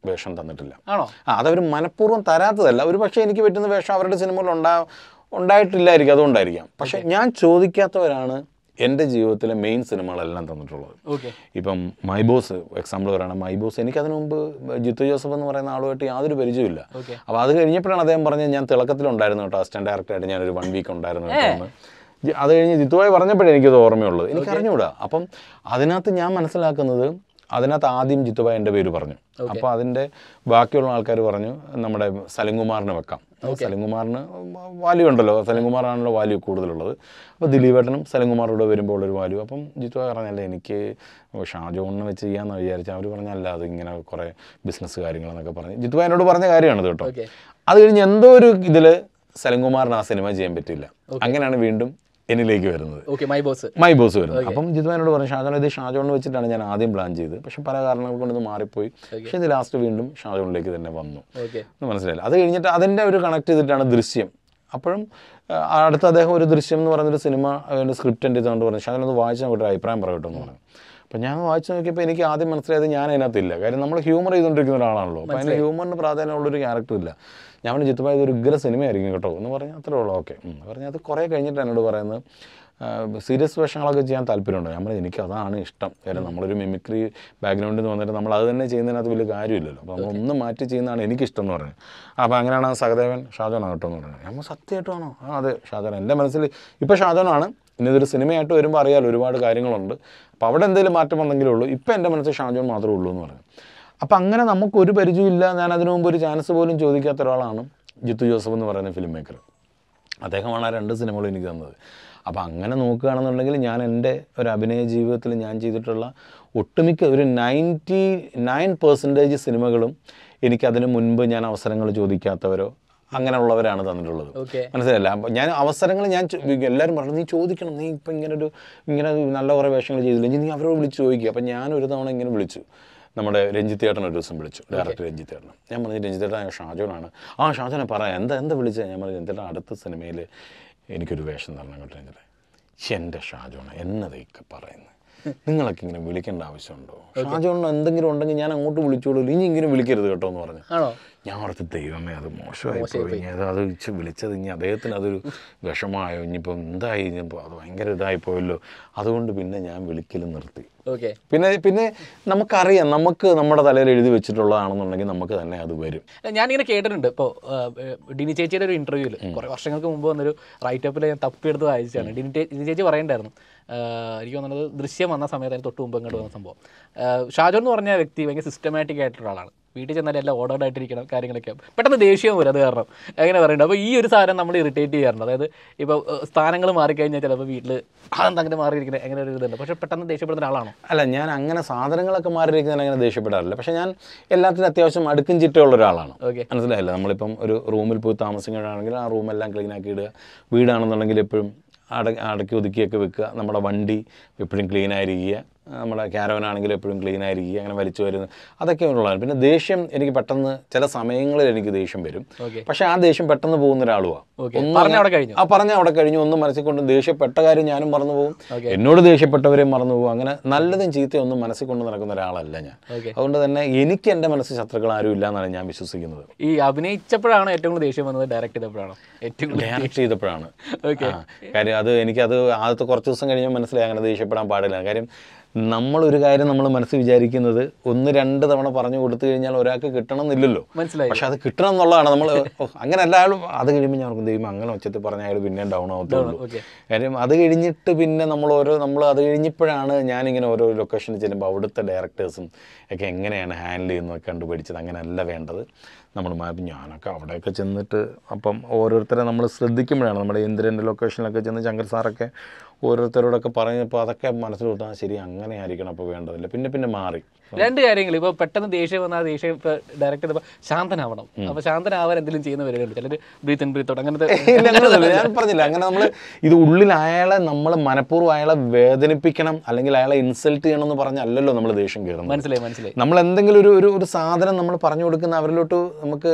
വേഷം തന്നിട്ടില്ല ആണോ ആ അതവർ മനഃപൂർവ്വം തരാത്തതല്ല ഒരു പക്ഷേ എനിക്ക് പറ്റുന്ന വേഷം അവരുടെ സിനിമയിൽ ഉണ്ടാ ഉണ്ടായിട്ടില്ലായിരിക്കും അതുകൊണ്ടായിരിക്കാം പക്ഷേ ഞാൻ ചോദിക്കാത്തവരാണ് എൻ്റെ ജീവിതത്തിലെ മെയിൻ സിനിമകളെല്ലാം തന്നിട്ടുള്ളത് ഓക്കെ ഇപ്പം മൈബോസ് എക്സാമ്പിൾ പറയുകയാണ് മൈബോസ് എനിക്ക് അതിനു മുമ്പ് ജിത്തു ജോസഫ് എന്ന് പറയുന്ന ആളുമായിട്ട് യാതൊരു പരിചയമില്ല ഓക്കെ അപ്പോൾ അത് കഴിഞ്ഞപ്പോഴാണ് അദ്ദേഹം പറഞ്ഞത് ഞാൻ തിളക്കത്തിലുണ്ടായിരുന്നു കേട്ടോ അസിസ്റ്റന്റ് ഡയറക്ടറായിട്ട് ഞാനൊരു വൺ വീക്ക് ഉണ്ടായിരുന്നു കേട്ടോ എന്ന്. ജി- അത് കഴിഞ്ഞ് ജിത്തുവായി പറഞ്ഞപ്പോഴേ എനിക്കത് ഓർമ്മയുള്ളത് എനിക്ക് അറിഞ്ഞുകൂടാ അപ്പം അതിനകത്ത് ഞാൻ മനസ്സിലാക്കുന്നത് അതിനകത്ത് ആദ്യം ജിത്തുബായി എൻ്റെ പേര് പറഞ്ഞു അപ്പോൾ അതിൻ്റെ ബാക്കിയുള്ള ആൾക്കാർ പറഞ്ഞു നമ്മുടെ സലിംകുമാറിന് വെക്കാം സലിംകുമാറിന് വാല്യൂ ഉണ്ടല്ലോ സലിംകുമാറാണല്ലോ വാല്യൂ കൂടുതലുള്ളത് അപ്പോൾ ദിലീപേട്ടനും സലിംകുമാറോട് വരുമ്പോൾ ഒരു വാല്യൂ അപ്പം ജിത്തുബായി പറഞ്ഞല്ലേ എനിക്ക് ഷാജോണിനെ വെച്ച് ചെയ്യാമെന്ന് വിചാരിച്ചു അവർ പറഞ്ഞല്ല അത് ഇങ്ങനെ കുറേ ബിസിനസ് കാര്യങ്ങളെന്നൊക്കെ പറഞ്ഞ് ജിത്തുബായി എന്നോട് പറഞ്ഞ കാര്യമാണിത് കേട്ടോ ഓക്കെ അത് കഴിഞ്ഞ് എന്തോ ഒരു ഇതിൽ സലിംകുമാറിന് ആ സിനിമ ചെയ്യാൻ പറ്റില്ല അങ്ങനെയാണ് വീണ്ടും എന്നിലേക്ക് വരുന്നത് okay my boss my boss വരുന്നത് അപ്പം ജിതുമാനോട് പറഞ്ഞു ഷാജോൺ ഇത് ഷാജോണിന് വെച്ചിട്ടാണ് ഞാൻ ആദ്യം പ്ലാൻ ചെയ്തത് പക്ഷെ പല കാരണങ്ങൾ കൊണ്ട് ഇത് മാറിപ്പോയി പക്ഷേ ഇത് ലാസ്റ്റ് വീണ്ടും ഷാജോണിലേക്ക് തന്നെ വന്നു ഓക്കെ എന്ന് മനസ്സിലായില്ല അത് കഴിഞ്ഞിട്ട് അതിൻ്റെ ഒരു കണക്ട് ചെയ്തിട്ടാണ് ദൃശ്യം അപ്പോഴും ആ, അടുത്ത അദ്ദേഹം ഒരു ദൃശ്യം എന്ന് പറയുന്നൊരു സിനിമ അതിൻ്റെ സ്ക്രിപ്റ്റ് എൻ്റെ ഇതുകൊണ്ട് പറഞ്ഞു ഷാജോൺ അത് വായിച്ച് നോക്കിയിട്ട് ഒരു അഭിപ്രായം പറയട്ടെ എന്ന് പറഞ്ഞു അപ്പം ഞാൻ വായിച്ച് നോക്കിയപ്പോൾ എനിക്ക് ആദ്യം മനസ്സിലായത് ഞാൻ അതിനകത്തില്ല കാര്യം നമ്മൾ ഹ്യൂമർ ചെയ്തുകൊണ്ടിരിക്കുന്ന ഒരാളാണല്ലോ അപ്പോൾ അതിന് ഹ്യൂമറിന് പ്രാധാന്യമുള്ളൊരു ക്യാരക്ടർ ഇല്ല ഞാൻ പറഞ്ഞു ജിത്തുമായി ഇതൊരു ഉഗ്ര സിനിമയായിരിക്കും കേട്ടോ എന്ന് പറഞ്ഞാൽ അത്രേ ഉള്ളൂ ഓക്കെ പറഞ്ഞാൽ അത് കുറേ കഴിഞ്ഞിട്ട് എന്നോട് പറയുന്നത് സീരിയസ് വേഷങ്ങളൊക്കെ ചെയ്യാൻ താല്പര്യമുണ്ട് ഞാൻ പറഞ്ഞു എനിക്ക് അതാണ് ഇഷ്ടം കാര്യം നമ്മളൊരു മിമിക്രി ബാക്ക്ഗ്രൗണ്ടിൽ നിന്ന് വന്നിട്ട് നമ്മൾ അത് തന്നെ ചെയ്യുന്നതിനകത്ത് വലിയ കാര്യമില്ലല്ലോ അപ്പോൾ നമ്മൾ ഒന്ന് മാറ്റി ചെയ്യുന്നതാണ് എനിക്കിഷ്ടം എന്ന് പറഞ്ഞു അപ്പോൾ അങ്ങനെയാണ് ആ സഹദേവൻ ഷാജോനാണ് കേട്ടോ എന്ന് പറഞ്ഞു നമ്മൾ സത്യമായിട്ടാണോ ആ അതെ ഷാജോൻ എൻ്റെ മനസ്സിൽ ഇപ്പോൾ ഷാജോനാണ് ഇനി ഇതൊരു സിനിമയായിട്ട് വരുമ്പോൾ അറിയാലോ ഒരുപാട് കാര്യങ്ങളുണ്ട് അപ്പോൾ അവിടെ എന്തെങ്കിലും മാറ്റം വന്നെങ്കിലേ ഉള്ളൂ ഇപ്പോൾ എൻ്റെ മനസ്സിൽ ഷാജോൻ മാത്രമേ ഉള്ളൂ എന്ന് പറഞ്ഞു അപ്പോൾ അങ്ങനെ നമുക്ക് ഒരു പരിചയമില്ല ഞാൻ അതിനു മുമ്പ് ഒരു ചാൻസ് പോലും ചോദിക്കാത്ത ഒരാളാണ് ജിത്തു ജോസഫ് എന്ന് പറയുന്ന ഫിലിം മേക്കർ അദ്ദേഹമാണ് ആ രണ്ട് സിനിമകളും എനിക്ക് തന്നത് അപ്പോൾ അങ്ങനെ നോക്കുകയാണെന്നുണ്ടെങ്കിൽ ഞാൻ എൻ്റെ ഒരു അഭിനയ ജീവിതത്തിൽ ഞാൻ ചെയ്തിട്ടുള്ള ഒട്ടുമിക്ക ഒരു നയൻറ്റി നയൻ പെർസെൻറ്റേജ് സിനിമകളും എനിക്കതിന് മുൻപ് ഞാൻ അവസരങ്ങൾ ചോദിക്കാത്തവരോ അങ്ങനെയുള്ളവരാണ് തന്നിട്ടുള്ളത് ഓക്കെ മനസ്സിലല്ല അപ്പോൾ ഞാൻ അവസരങ്ങൾ ഞാൻ ചോ- എല്ലാവരും പറഞ്ഞു നീ ചോദിക്കണം നീ ഇപ്പം ഇങ്ങനെ ഒരു ഇങ്ങനെ ഒരു നല്ല കുറേ വേഷങ്ങൾ ചെയ്തില്ലെങ്കിൽ നീ അവരോട് വിളിച്ച് ചോദിക്കുക അപ്പം ഞാൻ ഒരു തവണ ഇങ്ങനെ വിളിച്ചു നമ്മുടെ രഞ്ജിത്ത് ചേട്ടൻ ഒരു ദിവസം വിളിച്ചു ഡയറക്ടർ രഞ്ജിത്ത് ചേട്ടൻ ഞാൻ പറഞ്ഞു രഞ്ജിത്ത് ചേട്ടൻ ഞാൻ ഷാജോനാണ് ആ ഷാജോനെ പറയാം എന്താ എന്താ വിളിച്ചത് ഞാൻ പറഞ്ഞു രഞ്ജിത്ത് ചേട്ടൻ അടുത്ത സിനിമയിൽ എനിക്കൊരു വേഷം തരണം കേട്ടോ രഞ്ജിത്തെ ശ്ശെ, എൻ്റെ ഷാജോണ എന്നതൊക്കെ പറയുന്നത് നിങ്ങളൊക്കെ ഇങ്ങനെ വിളിക്കേണ്ട ആവശ്യമുണ്ടോ ഷാജോണിന് എന്തെങ്കിലും ഉണ്ടെങ്കിൽ ഞാൻ അങ്ങോട്ട് വിളിച്ചോളൂ ഇനി ഇങ്ങനെ വിളിക്കരുത് കേട്ടോ എന്ന് പറഞ്ഞു ആണോ ഞാൻ ഓർത്ത് ദൈവമേ അത് മോശമായി പോയി ഇനി അത് അത് ഇച്ച് വിളിച്ചത് ഇനി അദ്ദേഹത്തിന് അതൊരു വിഷമമായോ ഇനിയിപ്പോൾ എന്തായി ഇനിയിപ്പോൾ അത് ഭയങ്കര ഇതായി പോയല്ലോ അതുകൊണ്ട് പിന്നെ ഞാൻ വിളിക്കലും നിർത്തി ഓക്കെ പിന്നെ പിന്നെ നമുക്കറിയാം നമുക്ക് നമ്മുടെ തലയിൽ എഴുതി വെച്ചിട്ടുള്ളതാണെന്നുണ്ടെങ്കിൽ നമുക്ക് തന്നെ അത് വരും ഞാനിങ്ങനെ കേട്ടിട്ടുണ്ട് ഇപ്പോൾ ഡിനി ചേച്ചിയുടെ ഒരു ഇന്റർവ്യൂവിൽ കുറേ വർഷങ്ങൾക്ക് മുമ്പ് വന്നൊരു റൈറ്റപ്പിൽ ഞാൻ തപ്പിയെടുത്ത് വായിച്ചാണ് ഡിനി ടേ- ഡിനി ചേച്ചി പറയണ്ടായിരുന്നു ആഹ് എനിക്ക് തോന്നുന്നത് ദൃശ്യം വന്ന സമയത്ത് അതിന് തൊട്ട് മുമ്പ് ഇങ്ങോട്ട് വന്ന സംഭവം ആഹ് ഷാജോൺ എന്ന് പറഞ്ഞ വ്യക്തി ഭയങ്കര സിസ്റ്റമാറ്റിക് ആയിട്ടുള്ള ആളാണ് വീട്ടിൽ ചെന്നാൽ എല്ലാം ഓർഡർഡ് ആയിട്ടിരിക്കണം കാര്യങ്ങളൊക്കെ പെട്ടെന്ന് ദേഷ്യം വരും അത് കാരണം അങ്ങനെ പറയുന്നുണ്ട് അപ്പോൾ ഈ ഒരു സാധനം നമ്മൾ ഇറിറ്റേറ്റ് ചെയ്യാറുണ്ട് അതായത് ഇപ്പോൾ സ്ഥാനങ്ങൾ മാറിക്കഴിഞ്ഞാൽ ചിലപ്പോൾ വീട്ടിൽ അതെന്താ അങ്ങനെ മാറിയിരിക്കുന്നത് അങ്ങനെ ഒരു ഇതുണ്ട് പക്ഷേ പെട്ടെന്ന് ദേഷ്യപ്പെടുന്ന ഒരാളാണോ അല്ല ഞാൻ അങ്ങനെ സാധനങ്ങളൊക്കെ മാറിയിരിക്കുന്നതിന് അങ്ങനെ ദേഷ്യപ്പെടാറില്ല പക്ഷേ ഞാൻ എല്ലാത്തിനും അത്യാവശ്യം അടുക്കും ചിട്ടയുള്ള ഒരാളാണ് ഓക്കെ മനസ്സിലായില്ല നമ്മളിപ്പം ഒരു റൂമിൽ പോയി താമസിക്കുകയാണെങ്കിൽ ആ റൂമെല്ലാം ക്ലീൻ ആക്കി ഇടുക വീടാണെന്നുണ്ടെങ്കിൽ എപ്പോഴും അട അടക്കി ഒതുക്കിയൊക്കെ വെക്കുക നമ്മുടെ വണ്ടി എപ്പോഴും ക്ലീൻ ആയിരിക്കുക നമ്മുടെ ക്യാരവൻ ആണെങ്കിൽ എപ്പോഴും ക്ലീൻ ആയിരിക്കുക അങ്ങനെ വലിച്ചു വരുന്നത് അതൊക്കെ ഉള്ളതാണ് പിന്നെ ദേഷ്യം എനിക്ക് പെട്ടെന്ന് ചില സമയങ്ങളിൽ എനിക്ക് ദേഷ്യം വരും ഓക്കെ പക്ഷേ ആ ദേഷ്യം പെട്ടെന്ന് പോകുന്ന ഒരാളുമാണ് ഓക്കെ പറഞ്ഞ അവിടെ കഴിഞ്ഞു ആ പറഞ്ഞ അവിടെ കഴിഞ്ഞു ഒന്നും മനസ്സിൽ കൊണ്ട് ദേഷ്യപ്പെട്ട കാര്യം ഞാനും മറന്നു പോകും Okay. എന്നോട് ദേഷ്യപ്പെട്ടവരെയും മറന്നു പോകും അങ്ങനെ നല്ലതും ചീത്തയും ഒന്നും മനസ്സിൽ കൊണ്ട് നടക്കുന്ന ഒരാളല്ല ഞാൻ ഓക്കെ അതുകൊണ്ട് തന്നെ എനിക്ക് എൻ്റെ മനസ്സിൽ ശത്രുക്കൾ ആരും ഇല്ല എന്നാണ് ഞാൻ വിശ്വസിക്കുന്നത് ഈ അഭിനയിച്ചപ്പോഴാണോ ഏറ്റവും കൂടുതൽ ദേഷ്യം വന്നത് ഡയറക്റ്റ് ചെയ്തപ്പോഴാണോ ഏറ്റവും കൂടുതൽ ഡയറക്റ്റ് ചെയ്തപ്പോഴാണ് ഓക്കെ ആ, കാര്യം അത് എനിക്കത് ആദ്യത്തെ കുറച്ച് ദിവസം കഴിഞ്ഞാൽ മനസ്സിലായി അങ്ങനെ ദേഷ്യപ്പെടാൻ പാടില്ല കാര്യം നമ്മളൊരു കാര്യം നമ്മൾ മനസ്സിൽ വിചാരിക്കുന്നത് ഒന്ന് രണ്ട് തവണ പറഞ്ഞു കൊടുത്തു കഴിഞ്ഞാൽ ഒരാൾക്ക് കിട്ടണം എന്നില്ലല്ലോ മനസ്സിലായി പക്ഷെ അത് കിട്ടണം എന്നുള്ളതാണ് നമ്മൾ അങ്ങനെ എല്ലാ ആളും അത് കഴിയുമ്പോൾ ഞാൻ ഓർക്കും ദൈവം അങ്ങനെ ഒച്ചത്തിൽ പറഞ്ഞ അയാൾ പിന്നെ ഡൗൺ ആവത്തുള്ളൂ ഓക്കെ കാര്യം അത് കഴിഞ്ഞിട്ട് പിന്നെ നമ്മൾ ഓരോ നമ്മൾ അത് കഴിഞ്ഞപ്പോഴാണ് ഞാനിങ്ങനെ ഓരോ ലൊക്കേഷനിൽ ചെല്ലുമ്പോൾ അവിടുത്തെ ഡയറക്ടേഴ്സും ഒക്കെ എങ്ങനെയാണ് ഹാൻഡിൽ ചെയ്യുന്നതൊക്കെ കണ്ടുപിടിച്ചത് അങ്ങനെയല്ല വേണ്ടത് നമ്മൾ മാപ്പ് ഞാനൊക്കെ അവിടെയൊക്കെ ചെന്നിട്ട് അപ്പം ഓരോരുത്തരെ നമ്മൾ ശ്രദ്ധിക്കുമ്പോഴാണ് നമ്മുടെ ഇന്ദ്രൻ്റെ ലൊക്കേഷനിലൊക്കെ ചെന്ന് ശങ്കർ സാറൊക്കെ ഓരോരുത്തരോടൊക്കെ പറഞ്ഞപ്പോൾ അതൊക്കെ മനസ്സിൽ കൊടുത്താൽ ശരി അങ്ങനെ ആയിരിക്കണം അപ്പോൾ വേണ്ടതില്ല പിന്നെ പിന്നെ മാറി രണ്ട് കാര്യങ്ങൾ ഇപ്പോൾ പെട്ടെന്ന് ദേഷ്യം വന്നാൽ ദേഷ്യം ഇപ്പോൾ ഡയറക്റ്റ് ചെയ്തപ്പോൾ ശാന്തനാവണം അപ്പോൾ ശാന്തനാവാൻ എന്തെങ്കിലും ചെയ്യുന്ന പരിപാടിയുണ്ട് ചിലർ ബ്രീത്ത് ഇൻ ബ്രീത്ത് ഔട്ട് അങ്ങനത്തെ ഇല്ല, അങ്ങനെയൊന്നുമില്ല. ഞാൻ പറഞ്ഞില്ല അങ്ങനെ നമ്മൾ ഇത് ഉള്ളിൽ അയാളെ നമ്മൾ മനഃപൂർവ്വം അയാളെ വേദനിപ്പിക്കണം അല്ലെങ്കിൽ അയാളെ ഇൻസൾട്ട് ചെയ്യണം എന്ന് പറഞ്ഞല്ലല്ലോ നമ്മൾ ദേഷ്യം കയറുന്നത് മനസ്സിലായി മനസ്സിലായി നമ്മൾ എന്തെങ്കിലും ഒരു ഒരു ഒരു സാധനം നമ്മൾ പറഞ്ഞു കൊടുക്കുന്ന അവരിലോട്ട് നമുക്ക്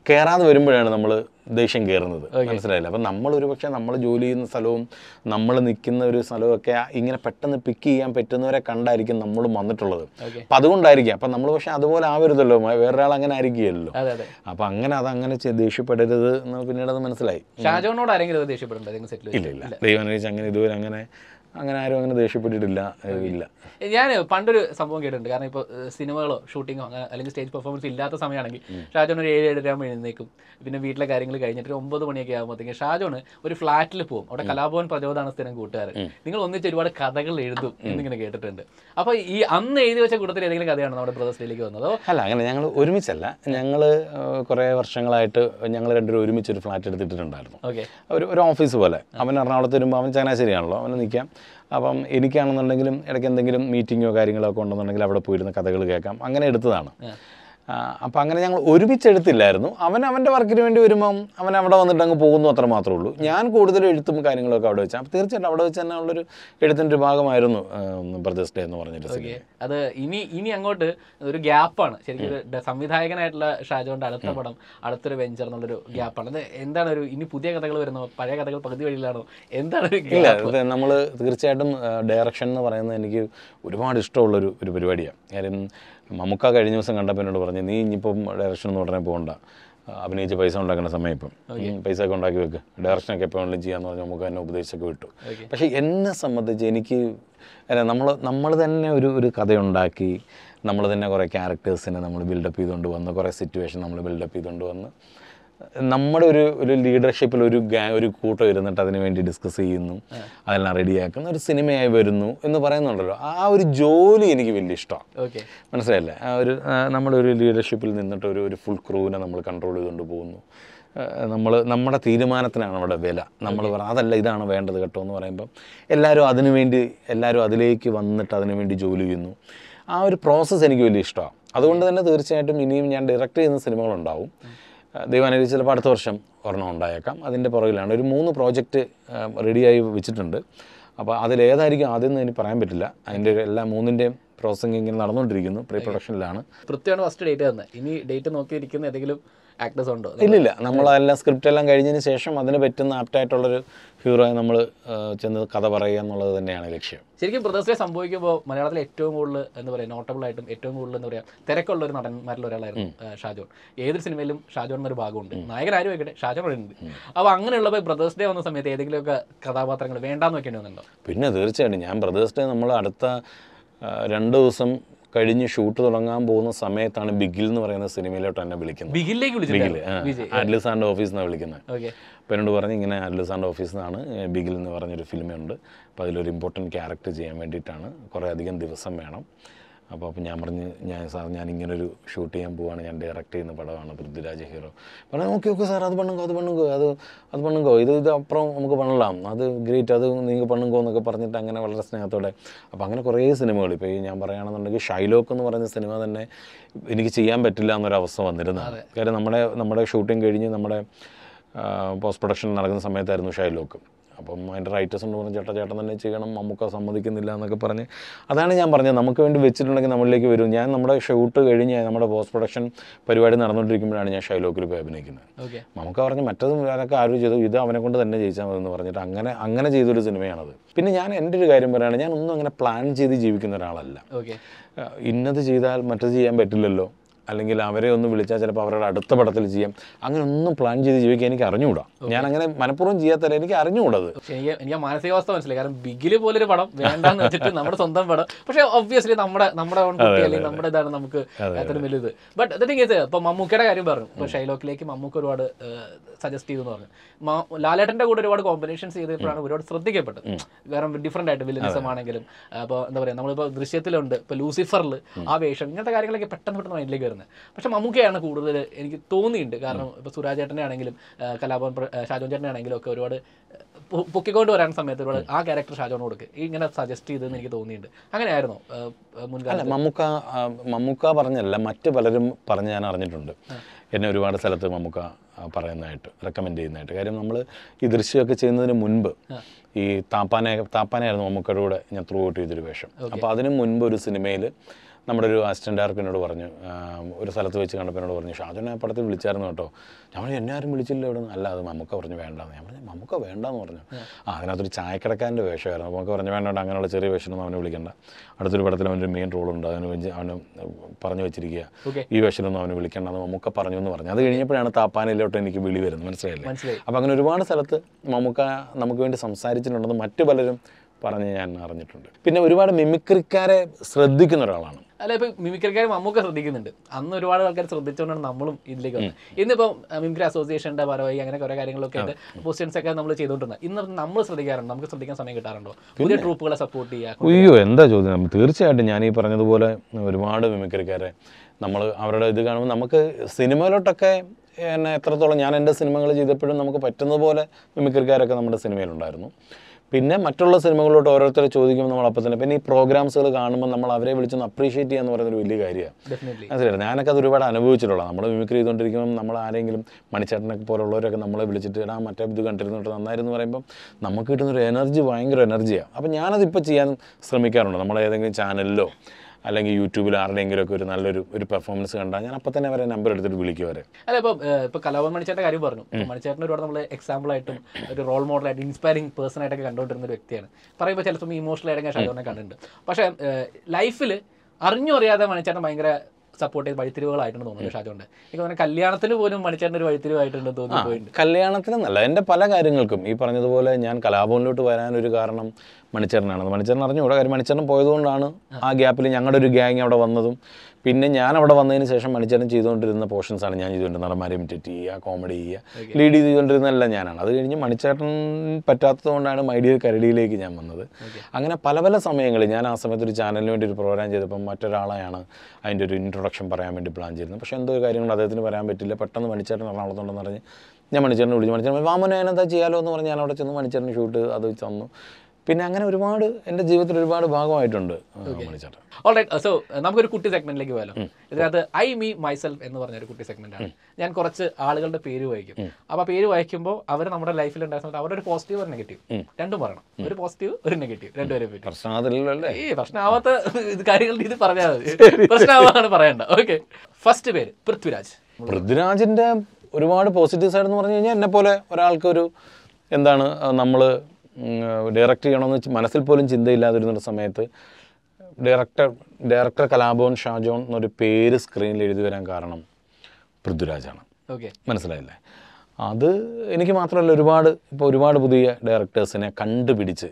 കയറാതെ വരുമ്പോഴാണ് നമ്മൾ ദേഷ്യം കയറുന്നത് മനസ്സിലായില്ല അപ്പം നമ്മൾ ഒരു പക്ഷേ നമ്മൾ ജോലി ചെയ്യുന്ന സ്ഥലവും നമ്മൾ നിൽക്കുന്ന ഒരു സ്ഥലമൊക്കെ ഇങ്ങനെ പെട്ടെന്ന് പിക്ക് ചെയ്യാൻ പറ്റുന്നവരെ കണ്ടായിരിക്കും നമ്മളും വന്നിട്ടുള്ളത് Okay. അപ്പം അതുകൊണ്ടായിരിക്കും അപ്പം നമ്മൾ പക്ഷേ അതുപോലെ ആവരുതല്ലോ വേറൊരാൾ അങ്ങനെ ആയിരിക്കുകയല്ലോ അതെ അതെ അപ്പം അങ്ങനെ അത് അങ്ങനെ ചെ- ദേഷ്യപ്പെടരുത് എന്ന് പിന്നീട് അത് മനസ്സിലായി ഷാജോനോട് ആരെങ്കിലും അത് ദേഷ്യപ്പെടണ്ടോ ഏതെങ്കിലും സെറ്റിൽ ഇല്ല ഇല്ല ദൈവം അനുസരിച്ച് അങ്ങനെ ഇതുവരെ അങ്ങനെ അങ്ങനെ ആരും അങ്ങനെ ദേഷ്യപ്പെട്ടിട്ടില്ല ഏഹ് ഇല്ല ഞാൻ പണ്ടൊരു സംഭവം കേട്ടിട്ടുണ്ട് കാരണം ഇപ്പോൾ സിനിമകളോ ഷൂട്ടിങ്ങോ അങ്ങനെ അല്ലെങ്കിൽ സ്റ്റേജ് പെർഫോമൻസ് ഇല്ലാത്ത സമയമാണെങ്കിൽ ഷാജോൺ ഒരു ഏഴ് ഏഴര ആകുമ്പോൾ എഴുന്നേക്കും പിന്നെ വീട്ടിലെ കാര്യങ്ങൾ കഴിഞ്ഞിട്ട് ഒരു ഒമ്പത് മണിയൊക്കെ ആകുമ്പോഴത്തേക്കും ഷാജോൺ ഒരു ഫ്ലാറ്റിൽ പോകും അവിടെ കലാഭവൻ പ്രചോദന സ്ഥിരം കൂട്ടുകാരൻ നിങ്ങൾ ഒന്നിച്ച് ഒരുപാട് കഥകൾ എഴുതും എന്നിങ്ങനെ കേട്ടിട്ടുണ്ട് അപ്പോൾ ഈ അന്ന് എഴുതി വെച്ച കൂട്ടത്തിൽ ഏതെങ്കിലും കഥയാണ് നമ്മുടെ ബ്രദേഴ്സ് ഡേയിലേക്ക് വന്നത് അതോ അല്ല അങ്ങനെ ഞങ്ങൾ ഒരുമിച്ചല്ല ഞങ്ങൾ കുറേ വർഷങ്ങളായിട്ട് ഞങ്ങൾ രണ്ടുപേരും ഒരുമിച്ച് ഒരു ഫ്ലാറ്റ് എടുത്തിട്ടുണ്ടായിരുന്നു ഓക്കെ ഒരു ഒരു ഓഫീസ് പോലെ അവൻ എറണാകുളത്ത് വരുമ്പോൾ അവൻ ചങ്ങനാശ്ശേരിയാണല്ലോ അവന് നിൽക്കാം അപ്പം എനിക്കാണെന്നുണ്ടെങ്കിലും ഇടയ്ക്ക് എന്തെങ്കിലും മീറ്റിങ്ങോ കാര്യങ്ങളോ ഒക്കെ ഉണ്ടെന്നുണ്ടെങ്കിൽ അവിടെ പോയിരുന്ന കഥകൾ കേൾക്കാം അങ്ങനെ എടുത്തതാണ് അപ്പം അങ്ങനെ ഞങ്ങൾ ഒരുമിച്ച് എടുത്തില്ലായിരുന്നു അവൻ അവൻ്റെ വർക്കിന് വേണ്ടി വരുമ്പം അവൻ അവിടെ വന്നിട്ട് അങ്ങ് പോകുന്നു അത്ര മാത്രമേ ഉള്ളൂ ഞാൻ കൂടുതലും എഴുത്തും കാര്യങ്ങളൊക്കെ അവിടെ വെച്ചാൽ അപ്പോൾ തീർച്ചയായിട്ടും അവിടെ വെച്ച് തന്നെ ഉള്ളൊരു എഴുത്തിൻ്റെ ഒരു ഭാഗമായിരുന്നു ബ്രദേഴ്സ് ഡേ എന്ന് പറഞ്ഞിട്ട് സിനിമ അത് ഇനി ഇനി അങ്ങോട്ട് ഒരു ഗ്യാപ്പാണ് ശരിക്കും ഒരു ഡ- സംവിധായകനായിട്ടുള്ള ഷാജോന്റെ അടുത്ത പടം അടുത്തൊരു വെഞ്ചർ എന്നുള്ളൊരു ഗ്യാപ്പാണ് അത് എന്താണ് ഒരു ഇനി പുതിയ കഥകൾ വരുന്നോ പഴയ കഥകൾ പകുതി വഴിയിലാണോ എന്താണ് ഒരു ഇല്ല ഗ്യാപ്പ് ഇത് നമ്മൾ തീർച്ചയായിട്ടും ഡയറക്ഷൻ എന്ന് പറയുന്നത് എനിക്ക് ഒരുപാട് ഇഷ്ടമുള്ളൊരു ഒരു പരിപാടിയാണ് കാര്യം മമ്മൂക്ക കഴിഞ്ഞ ദിവസം കണ്ടപ്പോൾ എന്നോട് പറഞ്ഞു നീ ഇനിയിപ്പം ഡയറക്ഷൻ എന്ന് ഉടനെ പോകണ്ട ആ, അഭിനയിച്ച് പൈസ ഉണ്ടാക്കുന്ന സമയം ഇപ്പം ഉം, പൈസ ഒക്കെ ഉണ്ടാക്കി വെക്ക് ഡയറക്ഷനൊക്കെ എപ്പോൾ വേണമെങ്കിലും ചെയ്യാന്ന് പറഞ്ഞ് നമുക്ക് എന്നെ ഉപദേശിച്ചൊക്കെ വിട്ടു പക്ഷേ എന്നെ സംബന്ധിച്ച് എനിക്ക് നമ്മൾ നമ്മൾ തന്നെ ഒരു ഒരു കഥയുണ്ടാക്കി നമ്മൾ തന്നെ കുറേ ക്യാരക്ടേഴ്സിനെ നമ്മൾ ബിൽഡപ്പ് ചെയ്തുകൊണ്ട് വന്ന് കുറേ സിറ്റുവേഷൻ നമ്മൾ ബിൽഡപ്പ് ചെയ്തുകൊണ്ട് വന്ന് നമ്മുടെ ഒരു ഒരു ലീഡർഷിപ്പിൽ ഒരു ഗാ ഒരു കൂട്ടം ഇരുന്നിട്ട് അതിന് വേണ്ടി ഡിസ്കസ് ചെയ്യുന്നു അതെല്ലാം റെഡിയാക്കുന്ന ഒരു സിനിമയായി വരുന്നു എന്ന് പറയുന്നുണ്ടല്ലോ ആ ഒരു ജോലി എനിക്ക് വലിയ ഇഷ്ടമാണ് ഓക്കെ മനസ്സിലായില്ലേ ആ ഒരു ആ, നമ്മുടെ ഒരു ലീഡർഷിപ്പിൽ നിന്നിട്ട് ഒരു ഒരു ഫുൾ ക്രൂവിനെ നമ്മൾ കൺട്രോൾ ചെയ്തുകൊണ്ട് പോകുന്നു നമ്മൾ നമ്മുടെ തീരുമാനത്തിനാണ് അവിടെ വില നമ്മൾ പറ അതല്ല ഇതാണ് വേണ്ടത് കേട്ടോ എന്ന് പറയുമ്പം എല്ലാവരും അതിനു വേണ്ടി എല്ലാവരും അതിലേക്ക് വന്നിട്ട് അതിനു വേണ്ടി ജോലി ചെയ്യുന്നു ആ ഒരു പ്രോസസ്സ് എനിക്ക് വലിയ ഇഷ്ടമാണ് അതുകൊണ്ട് തന്നെ തീർച്ചയായിട്ടും ഇനിയും ഞാൻ ഡയറക്റ്റ് ചെയ്യുന്ന സിനിമകളുണ്ടാവും ദൈവാനുസരിച്ച് ചിലപ്പോൾ അടുത്ത വർഷം ഒരെണ്ണം ഉണ്ടായേക്കാം അതിൻ്റെ പുറകിലാണ് ഒരു മൂന്ന് പ്രോജക്റ്റ് റെഡിയായി വെച്ചിട്ടുണ്ട് അപ്പോൾ അതിലേതായിരിക്കും ആദ്യം എന്ന് എനിക്ക് പറയാൻ പറ്റില്ല അതിൻ്റെ എല്ലാ മൂന്നിൻ്റെയും പ്രോസസ്സിങ് ഇങ്ങനെ നടന്നുകൊണ്ടിരിക്കുന്നു പ്രീ പ്രൊഡക്ഷനിലാണ് പൃഥ്വിയാണ് ഫസ്റ്റ് ഡേറ്റ് തന്നെ ഇനി ഡേറ്റ് നോക്കിയിരിക്കുന്ന ഏതെങ്കിലും ആക്ടേഴ്സ് ഉണ്ടോ ഇല്ലില്ല നമ്മളെല്ലാം സ്ക്രിപ്റ്റ് എല്ലാം കഴിഞ്ഞതിന് ശേഷം അതിന് പറ്റുന്ന ആപ്റ്റായിട്ടുള്ളൊരു ഹീറോയെ നമ്മൾ ചെന്ന് കഥ പറയുക എന്നുള്ളത് തന്നെയാണ് ലക്ഷ്യം ശരിക്കും ബ്രദേഴ്സ് ഡേ സംഭവിക്കുമ്പോൾ മലയാളത്തിൽ ഏറ്റവും കൂടുതൽ എന്താ പറയുക നോട്ടബിൾ ആയിട്ടും ഏറ്റവും കൂടുതൽ എന്താ പറയുക തിരക്കുള്ള ഒരു നടന്മാരിൽ ഒരാളായിരുന്നു ആ, ഷാജോൺ ഏതൊരു സിനിമയിലും ഷാജോൺ എന്നൊരു ഭാഗമുണ്ട് നായകൻ ആരും ആയിക്കട്ടെ ഷാജോൺ ഇവിടെ ഉണ്ട് അപ്പോൾ അങ്ങനെയുള്ളപ്പോൾ ബ്രദേഴ്സ് ഡേ വന്ന സമയത്ത് ഏതെങ്കിലുമൊക്കെ കഥാപാത്രങ്ങൾ വേണ്ടാന്ന് വെക്കേണ്ടി വന്നിട്ടുണ്ടോ പിന്നെ തീർച്ചയായിട്ടും ഞാൻ ബ്രദേഴ്സ് ഡേ നമ്മൾ അടുത്ത ആ, രണ്ട് ദിവസം കഴിഞ്ഞ് ഷൂട്ട് തുടങ്ങാൻ പോകുന്ന സമയത്താണ് ബിഗിൽ എന്ന് പറയുന്ന സിനിമയിലോട്ട് എന്നെ വിളിക്കുന്നത് ബിഗിലേക്ക് ബിഗിൽ വിളിച്ചിട്ടുണ്ട് വിജയ് ആഡ്ലി സാറിൻ്റെ ഓഫീസിൽ നിന്നാണ് വിളിക്കുന്നത് ഓക്കെ അപ്പോൾ എന്നോട് പറഞ്ഞ് ഇങ്ങനെ ആഡ്ലി സാറിൻ്റെ ഓഫീസിൽ നിന്നാണ് ഏ, ബിഗിൽ എന്ന് പറഞ്ഞൊരു ഫിലിമുണ്ട് അപ്പോൾ അതിലൊരു ഇമ്പോർട്ടൻറ്റ് ക്യാരക്ടർ ചെയ്യാൻ വേണ്ടിയിട്ടാണ് കുറേ അധികം ദിവസം വേണം അപ്പോൾ അപ്പോൾ ഞാൻ പറഞ്ഞ് ഞാൻ സാർ ഞാൻ ഇങ്ങനൊരു ഷൂട്ട് ചെയ്യാൻ പോവാണ് ഞാൻ ഡയറക്റ്റ് ചെയ്യുന്ന പടമാണ് പൃഥ്വിരാജ് ഹീറോ പറഞ്ഞു ഓക്കെ ഓക്കെ സാർ അത് പണ്ണുങ്കോ അത് പണ്ണുങ്കോ അത് അത് പണ്ണുങ്കോ ഇത് ഇത് അപ്പുറം നമുക്ക് പണലാം അത് ഗ്രേറ്റ് അത് നിങ്ങൾ പണ്ണുങ്കോ എന്നൊക്കെ പറഞ്ഞിട്ട് അങ്ങനെ വളരെ സ്നേഹത്തോടെ അപ്പോൾ അങ്ങനെ കുറേ സിനിമകൾ ഇപ്പോൾ ഈ ഞാൻ പറയുകയാണെന്നുണ്ടെങ്കിൽ ഷൈലോക്ക് എന്ന് പറയുന്ന സിനിമ തന്നെ എനിക്ക് ചെയ്യാൻ പറ്റില്ല എന്നൊരവസ്ഥ വന്നിരുന്നതാണ് കാര്യം നമ്മുടെ നമ്മുടെ ഷൂട്ടിംഗ് കഴിഞ്ഞ് നമ്മുടെ പോസ്റ്റ് പ്രൊഡക്ഷൻ നടക്കുന്ന സമയത്തായിരുന്നു ഷൈലോക്ക് അപ്പം അതിൻ്റെ റൈറ്റേഴ്സ് ഉണ്ട് പറഞ്ഞു ചേട്ടാ ചേട്ടൻ തന്നെ ചെയ്യണം നമുക്ക് സമ്മതിക്കുന്നില്ല എന്നൊക്കെ പറഞ്ഞ് അതാണ് ഞാൻ പറഞ്ഞത് നമുക്ക് വേണ്ടി വെച്ചിട്ടുണ്ടെങ്കിൽ നമ്മളിലേക്ക് വരും ഞാൻ നമ്മുടെ ഷൂട്ട് കഴിഞ്ഞ് നമ്മുടെ പോസ്റ്റ് പ്രൊഡക്ഷൻ പരിപാടി നടന്നുകൊണ്ടിരിക്കുമ്പോഴാണ് ഞാൻ ഷൈലോക്കിൽ പോയി അഭിനയിക്കുന്നത് ഓക്കെ നമുക്ക് പറഞ്ഞ് മറ്റതും വേറൊക്കെ ആരും ചെയ്തു ഇത് അവനെ കൊണ്ട് തന്നെ ജയിച്ചാൽ മതി എന്ന് പറഞ്ഞിട്ട് അങ്ങനെ അങ്ങനെ ചെയ്തൊരു സിനിമയാണത് പിന്നെ ഞാൻ എൻ്റെ ഒരു കാര്യം പറയുകയാണ് ഞാൻ ഒന്നും അങ്ങനെ പ്ലാൻ ചെയ്ത് ജീവിക്കുന്ന ഒരാളല്ല ഓക്കെ ആ, ഇന്നത് ചെയ്താൽ മറ്റത് ചെയ്യാൻ പറ്റില്ലല്ലോ അല്ലെങ്കിൽ അവരെ ഒന്ന് വിളിച്ചാൽ ചിലപ്പോൾ അവരുടെ അടുത്ത പടത്തിൽ ചെയ്യാം അങ്ങനെ ഒന്നും പ്ലാൻ ചെയ്ത് ജീവിക്കാൻ എനിക്ക് അറിഞ്ഞുകൂടാ ഞാൻ അങ്ങനെ മനഃപൂർവ്വം ചെയ്യാത്തല്ല എനിക്ക് അറിഞ്ഞുകൂടത് പക്ഷേ എനിക്ക് എനിക്ക് ആ മാനസികാവസ്ഥ മനസ്സിലായി കാരണം ബിഗില് പോലൊരു പടം വേണ്ടാന്ന് വെച്ചിട്ട് നമ്മുടെ സ്വന്തം പടം പക്ഷേ ഒബ്വിയസ്ലി നമ്മുടെ നമ്മുടെ own കുട്ടി അല്ലെങ്കിൽ നമ്മുടെ ഇതാണ് നമുക്ക് അത്രയും വലുത് ബട്ട് ദ തിങ് ഇപ്പൊ മമ്മൂക്കയുടെ കാര്യം പറഞ്ഞു ഇപ്പൊ ഷൈലോക്കിലേക്ക് മമ്മൂക്ക ഒരുപാട് സജസ്റ്റ് ചെയ്തു എന്ന് പറഞ്ഞു മ- ലാലേട്ടന്റെ കൂടെ ഒരുപാട് കോമ്പിനേഷൻസ് ചെയ്തപ്പോഴാണ് ഒരുപാട് ശ്രദ്ധിക്കപ്പെട്ടത് കാരണം ഡിഫറെന്റ് ആയിട്ട് വില്ലനിസം ആണെങ്കിലും അപ്പോൾ എന്താ പറയുക നമ്മളിപ്പോൾ ദൃശ്യത്തിലുണ്ട് ഇപ്പോൾ ലൂസിഫറിൽ ആ വേഷം ഇങ്ങനത്തെ കാര്യങ്ങളൊക്കെ പെട്ടെന്ന് പെട്ടെന്ന് മൈൻഡിലേക്ക് വരുന്നത് പക്ഷെ മമ്മൂക്കയാണ് കൂടുതൽ എനിക്ക് തോന്നിയിട്ടുണ്ട് കാരണം ഇപ്പോൾ സുരാജ് ചേട്ടനെ ആണെങ്കിലും ആ, കലാഭവൻ പ്ര- ആ, ഷാജോൻ ചേട്ടനെ ആണെങ്കിലും ഒക്കെ ഒരുപാട് പൊ- പൊക്കിക്കൊണ്ട് വരാൻ സമയത്ത് ഒരുപാട് ആ ക്യാരക്ടർ ഷാജോൺ കൊടുക്ക് ഇങ്ങനെ സജസ്റ്റ് ചെയ്തെന്ന് എനിക്ക് തോന്നിയിട്ടുണ്ട് അങ്ങനെയായിരുന്നു ആ, ആ, മുൻകാലത്ത് അല്ല മമ്മൂക്ക ആ, മമ്മൂക്ക പറഞ്ഞല്ല മറ്റ് പലരും പറഞ്ഞ് ഞാൻ അറിഞ്ഞിട്ടുണ്ട് എന്നെ ഒരുപാട് സ്ഥലത്ത് മമ്മൂക്ക ആ, പറയുന്നതായിട്ട് റെക്കമെൻഡ് ചെയ്യുന്നതായിട്ട് കാര്യം നമ്മൾ ഈ ദൃശ്യമൊക്കെ ചെയ്യുന്നതിന് മുൻപ് ഈ താപ്പാനെ താപ്പാനായിരുന്നു മമ്മൂക്കയുടെ കൂടെ ഞാൻ ത്രൂ ഔട്ട് ചെയ്തൊരു വേഷം അപ്പോൾ അതിന് മുൻപ് ഒരു സിനിമയിൽ നമ്മുടെ ഒരു അസിസ്റ്റന്റ് ഡയറക്ടർ എന്നോട് പറഞ്ഞു ആ, ഒരു സ്ഥലത്ത് വെച്ച് കണ്ടപ്പോൾ എന്നോട് പറഞ്ഞു ഷാജോനെ ആ പടത്തിൽ വിളിച്ചായിരുന്നു കേട്ടോ ഞാൻ പറഞ്ഞു എന്നെ ആരും വിളിച്ചില്ല ഇവിടെ അല്ല അത് മമ്മൂക്ക പറഞ്ഞു വേണ്ടെന്ന് ഞാൻ പറഞ്ഞു മമ്മൂക്ക വേണ്ടെന്ന് പറഞ്ഞു ആ അതിനകത്തൊരു ചായക്കടക്കാരൻ്റെ വേഷമായിരുന്നു മമ്മൂക്ക പറഞ്ഞു വേണ്ട വേണ്ട, അങ്ങനെയുള്ള ചെറിയ വേഷമൊന്നും അവനെ വിളിക്കണ്ട അടുത്തൊരു പടത്തിൽ അവൻ്റെ മെയിൻ റോളുണ്ട് അതിന് വെച്ച് അവന് പറഞ്ഞു വെച്ചിരിക്കുക Okay. ഈ വേഷമൊന്നും അവന് വിളിക്കേണ്ടെന്ന് മമ്മൂക്ക പറഞ്ഞു എന്ന് പറഞ്ഞു അത് കഴിഞ്ഞപ്പോഴാണ് താപ്പാനയിലോട്ട് എനിക്ക് വിളി വരുന്നത് മനസ്സിലായില്ലേ മനസ്സിലായി. അപ്പോൾ അങ്ങനെ ഒരുപാട് സ്ഥലത്ത് മമ്മൂക്ക നമുക്ക് വേണ്ടി സംസാരിച്ചിട്ടുണ്ടെന്ന് മറ്റു പലരും പറഞ്ഞ് ഞാൻ അറിഞ്ഞിട്ടുണ്ട് പിന്നെ ഒരുപാട് മിമിക്രിക്കാരെ ശ്രദ്ധിക്കുന്ന ഒരാളാണ് അല്ല ഇപ്പൊ മിമിക്രിക്കാർ മമ്മൂക്ക ശ്രദ്ധിക്കുന്നുണ്ട് അന്ന് ഒരുപാട് ആൾക്കാർ ശ്രദ്ധിച്ചുകൊണ്ടാണ് നമ്മളും ഇതിലേക്ക് വന്നത് ഇന്നിപ്പം മിമിക്രി അസോസിയേഷന്റെ ഭാരവാഹി അങ്ങനെ കുറെ കാര്യങ്ങളൊക്കെ ആയിട്ട് ക്വസ്റ്റ്യൻസ് ഒക്കെ നമ്മൾ ചെയ്തുകൊണ്ടിരുന്നത് ഇന്ന് നമ്മൾ ശ്രദ്ധിക്കാറുണ്ട് നമുക്ക് ശ്രദ്ധിക്കാൻ സമയം കിട്ടാറുണ്ടോ പുതിയ ട്രൂപ്പുകളെ സപ്പോർട്ട് ചെയ്യുക അയ്യോ എന്താ ചോദ്യം തീർച്ചയായിട്ടും ഞാൻ ഈ പറഞ്ഞതുപോലെ ഒരുപാട് മിമിക്രിക്കാരെ നമ്മൾ അവരുടെ ഇത് കാണുമ്പോൾ നമുക്ക് സിനിമയിലോട്ടൊക്കെ എന്നെ എത്രത്തോളം ഞാൻ എൻ്റെ സിനിമകൾ ചെയ്തപ്പോഴും നമുക്ക് പറ്റുന്ന പോലെ മിമിക്രിക്കാരൊക്കെ നമ്മുടെ സിനിമയിലുണ്ടായിരുന്നു പിന്നെ മറ്റുള്ള സിനിമകളോട്ട് ഓരോരുത്തരെ ചോദിക്കുമ്പോൾ നമ്മൾ അപ്പം തന്നെ പിന്നെ ഈ പ്രോഗ്രാംസുകൾ കാണുമ്പോൾ നമ്മൾ അവരെ വിളിച്ചൊന്ന് അപ്രീഷിയേറ്റ് ചെയ്യുക എന്ന് പറയുന്നത് ഒരു വലിയ കാര്യമാണ് ഡെഫിനറ്റ്ലി മനസ്സിലായി ഞാനൊക്കെ അത് ഒരുപാട് അനുഭവിച്ചിട്ടുള്ള നമ്മൾ മിമിക്രി ചെയ്തുകൊണ്ടിരിക്കുമ്പോൾ നമ്മൾ ആരെങ്കിലും മണിച്ചേട്ടനൊക്കെ പോലുള്ളവരൊക്കെ നമ്മളെ വിളിച്ചിട്ട് എടാ മറ്റേ ഇത് കണ്ടിരുന്നിട്ട് നന്നായിരുന്നു പറയുമ്പം നമുക്ക് കിട്ടുന്നൊരു എനർജി ഭയങ്കര എനർജിയാണ് അപ്പം ഞാനതിപ്പോൾ ചെയ്യാൻ ശ്രമിക്കാറുണ്ട് നമ്മൾ ഏതെങ്കിലും ചാനലിലോ അല്ലെങ്കിൽ യൂട്യൂബിൽ ആരുടെയെങ്കിലും ഒക്കെ ഒരു നല്ലൊരു ഒരു പെർഫോമൻസ് കണ്ടാൽ ഞാൻ അപ്പം തന്നെ അവരെ നമ്പർ എടുത്തിട്ട് വിളിക്കും അവരെ അല്ല ഇപ്പൊ ഇപ്പൊ കലാഭവൻ മണിച്ചേട്ടൻ്റെ കാര്യം പറഞ്ഞു ഇപ്പൊ മണിച്ചേട്ടൻ ഒരുപാട് നമ്മൾ എക്സാമ്പിൾ ആയിട്ടും ഒരു റോൾ മോഡൽ ആയിട്ട് ഇൻസ്പയറിംഗ് പേഴ്സൺ ആയിട്ടൊക്കെ കണ്ടുകൊണ്ടിരുന്ന ഒരു വ്യക്തിയാണ് പറയുമ്പോൾ ചിലപ്പോൾ ഇമോഷണൽ ആയിട്ട് ഷാജോനെ കണ്ടിട്ടുണ്ട് പക്ഷേ ലൈഫിൽ അറിഞ്ഞു അറിയാതെ മണിച്ചേട്ടൻ ഭയങ്കര സപ്പോർട്ട് ചെയ്ത് വഴിത്തിരിവുകളായിട്ടുണ്ട് തോന്നുന്നു ഷാജോണ്ട് എനിക്ക് തോന്നുന്നു കല്യാണത്തിന് പോലും മണിച്ചേട്ടൻ ഒരു വഴിത്തിരിവായിട്ടുണ്ട് തോന്നി പോയിട്ടുണ്ട് കല്യാണത്തിനെന്നല്ല എൻ്റെ പല കാര്യങ്ങൾക്കും ഈ പറഞ്ഞതുപോലെ ഞാൻ കലാഭവനിലോട്ട് വരാനൊരു കാരണം മണിച്ചേരനാണ് മണിച്ചേരൻ അറിഞ്ഞുകൂടാ കാര്യം മണിച്ചേരൻ പോയതുകൊണ്ടാണ് ആ ഗ്യാപ്പിൽ ഞങ്ങളുടെ ഒരു ഗ്യാങ് അവിടെ വന്നതും പിന്നെ ഞാൻ അവിടെ വന്നതിന് ശേഷം മണിച്ചേരൻ ചെയ്തുകൊണ്ടിരുന്ന പോർഷൻസാണ് ഞാൻ ചെയ്തുകൊണ്ടിരുന്നത് നടന്മാരെ ഇമിറ്റേറ്റ് ചെയ്യുക കോമഡി ചെയ്യുക ലീഡ് ചെയ്തുകൊണ്ടിരുന്നതെല്ലാം ഞാനാണ് അത് കഴിഞ്ഞ് മണിച്ചേട്ടൻ പറ്റാത്തതുകൊണ്ടാണ് മൈഡിയർ കരടിയിലേക്ക് ഞാൻ വന്നത് അങ്ങനെ പല പല സമയങ്ങളിൽ ഞാൻ ആ സമയത്ത് ഒരു ചാനലിന് വേണ്ടി ഒരു പ്രോഗ്രാം ചെയ്തപ്പം മറ്റൊരാളെയാണ് അതിൻ്റെ ഒരു ഇൻട്രൊഡക്ഷൻ പറയാൻ വേണ്ടി പ്ലാൻ ചെയ്യുന്നത് പക്ഷേ എന്തോ ഒരു കാര്യം കൊണ്ട് അദ്ദേഹത്തിന് വരാൻ പറ്റില്ല പെട്ടെന്ന് മണിച്ചേട്ടൻ എറണാകുളത്തുണ്ടെന്ന് പറഞ്ഞ് ഞാൻ മണിച്ചേട്ടനെ വിളിച്ചു മണിച്ചേട്ടൻ വാമന ഞാനെന്താ ചെയ്യാലോ എന്ന് പറഞ്ഞ് ഞാൻ അവിടെ ചെന്ന് മണിച്ചേട്ടൻ ഷൂട്ട് അത് തന്നു പിന്നെ അങ്ങനെ ഒരുപാട് എൻ്റെ ജീവിതത്തിൽ ഒരുപാട് ഭാഗമായിട്ടുണ്ട് ആ, മണിച്ചേട്ടൻ ഓൾറൈറ്റ് സോ നമുക്കൊരു കുട്ടി സെഗ്മെന്റിലേക്ക് പോയാലോ ഇതിനകത്ത് ഐ മീ മൈസെൽഫ് എന്ന് പറഞ്ഞ ഒരു കുട്ടി സെഗ്മെന്റ് ആണ് ഞാൻ കുറച്ച് ആളുകളുടെ പേര് വായിക്കും അപ്പൊ ആ പേര് വായിക്കുമ്പോൾ അവർ നമ്മുടെ ലൈഫിൽ ഉണ്ടായിരുന്ന അവരുടെ ഒരു പോസിറ്റീവ് ഒരു നെഗറ്റീവ് രണ്ടും പറയണം ഒരു പോസിറ്റീവ് ഒരു നെഗറ്റീവ് രണ്ടുപേരെ പറ്റി പ്രശ്നം അതിലല്ലോ അല്ലേ ഈ പ്രശ്നമാവാത്ത ഇത് കാര്യങ്ങളുടെ ഇത് പറഞ്ഞാൽ മതി പ്രശ്നമാവാണ് പറയണ്ട ഓക്കെ ഫസ്റ്റ് പേര് പൃഥ്വിരാജ് പൃഥ്വിരാജിൻ്റെ ഒരുപാട് പോസിറ്റീവ് സൈഡ് എന്ന് പറഞ്ഞു കഴിഞ്ഞാൽ എന്നെ പോലെ ഒരാൾക്കൊരു എന്താണ് നമ്മൾ ഡയറക്റ്റ് ചെയ്യണമെന്ന് വെച്ച് മനസ്സിൽ പോലും ചിന്തയില്ലാതിരുന്ന സമയത്ത് ഡയറക്ടർ ഡയറക്ടർ കലാഭവൻ ഷാജോൺ എന്നൊരു പേര് സ്ക്രീനിൽ എഴുതി വരാൻ കാരണം പൃഥ്വിരാജാണ് ഓക്കെ മനസ്സിലായില്ലേ അത് എനിക്ക് മാത്രമല്ല ഒരുപാട് ഇപ്പോൾ ഒരുപാട് പുതിയ ഡയറക്ടേഴ്സിനെ കണ്ടുപിടിച്ച്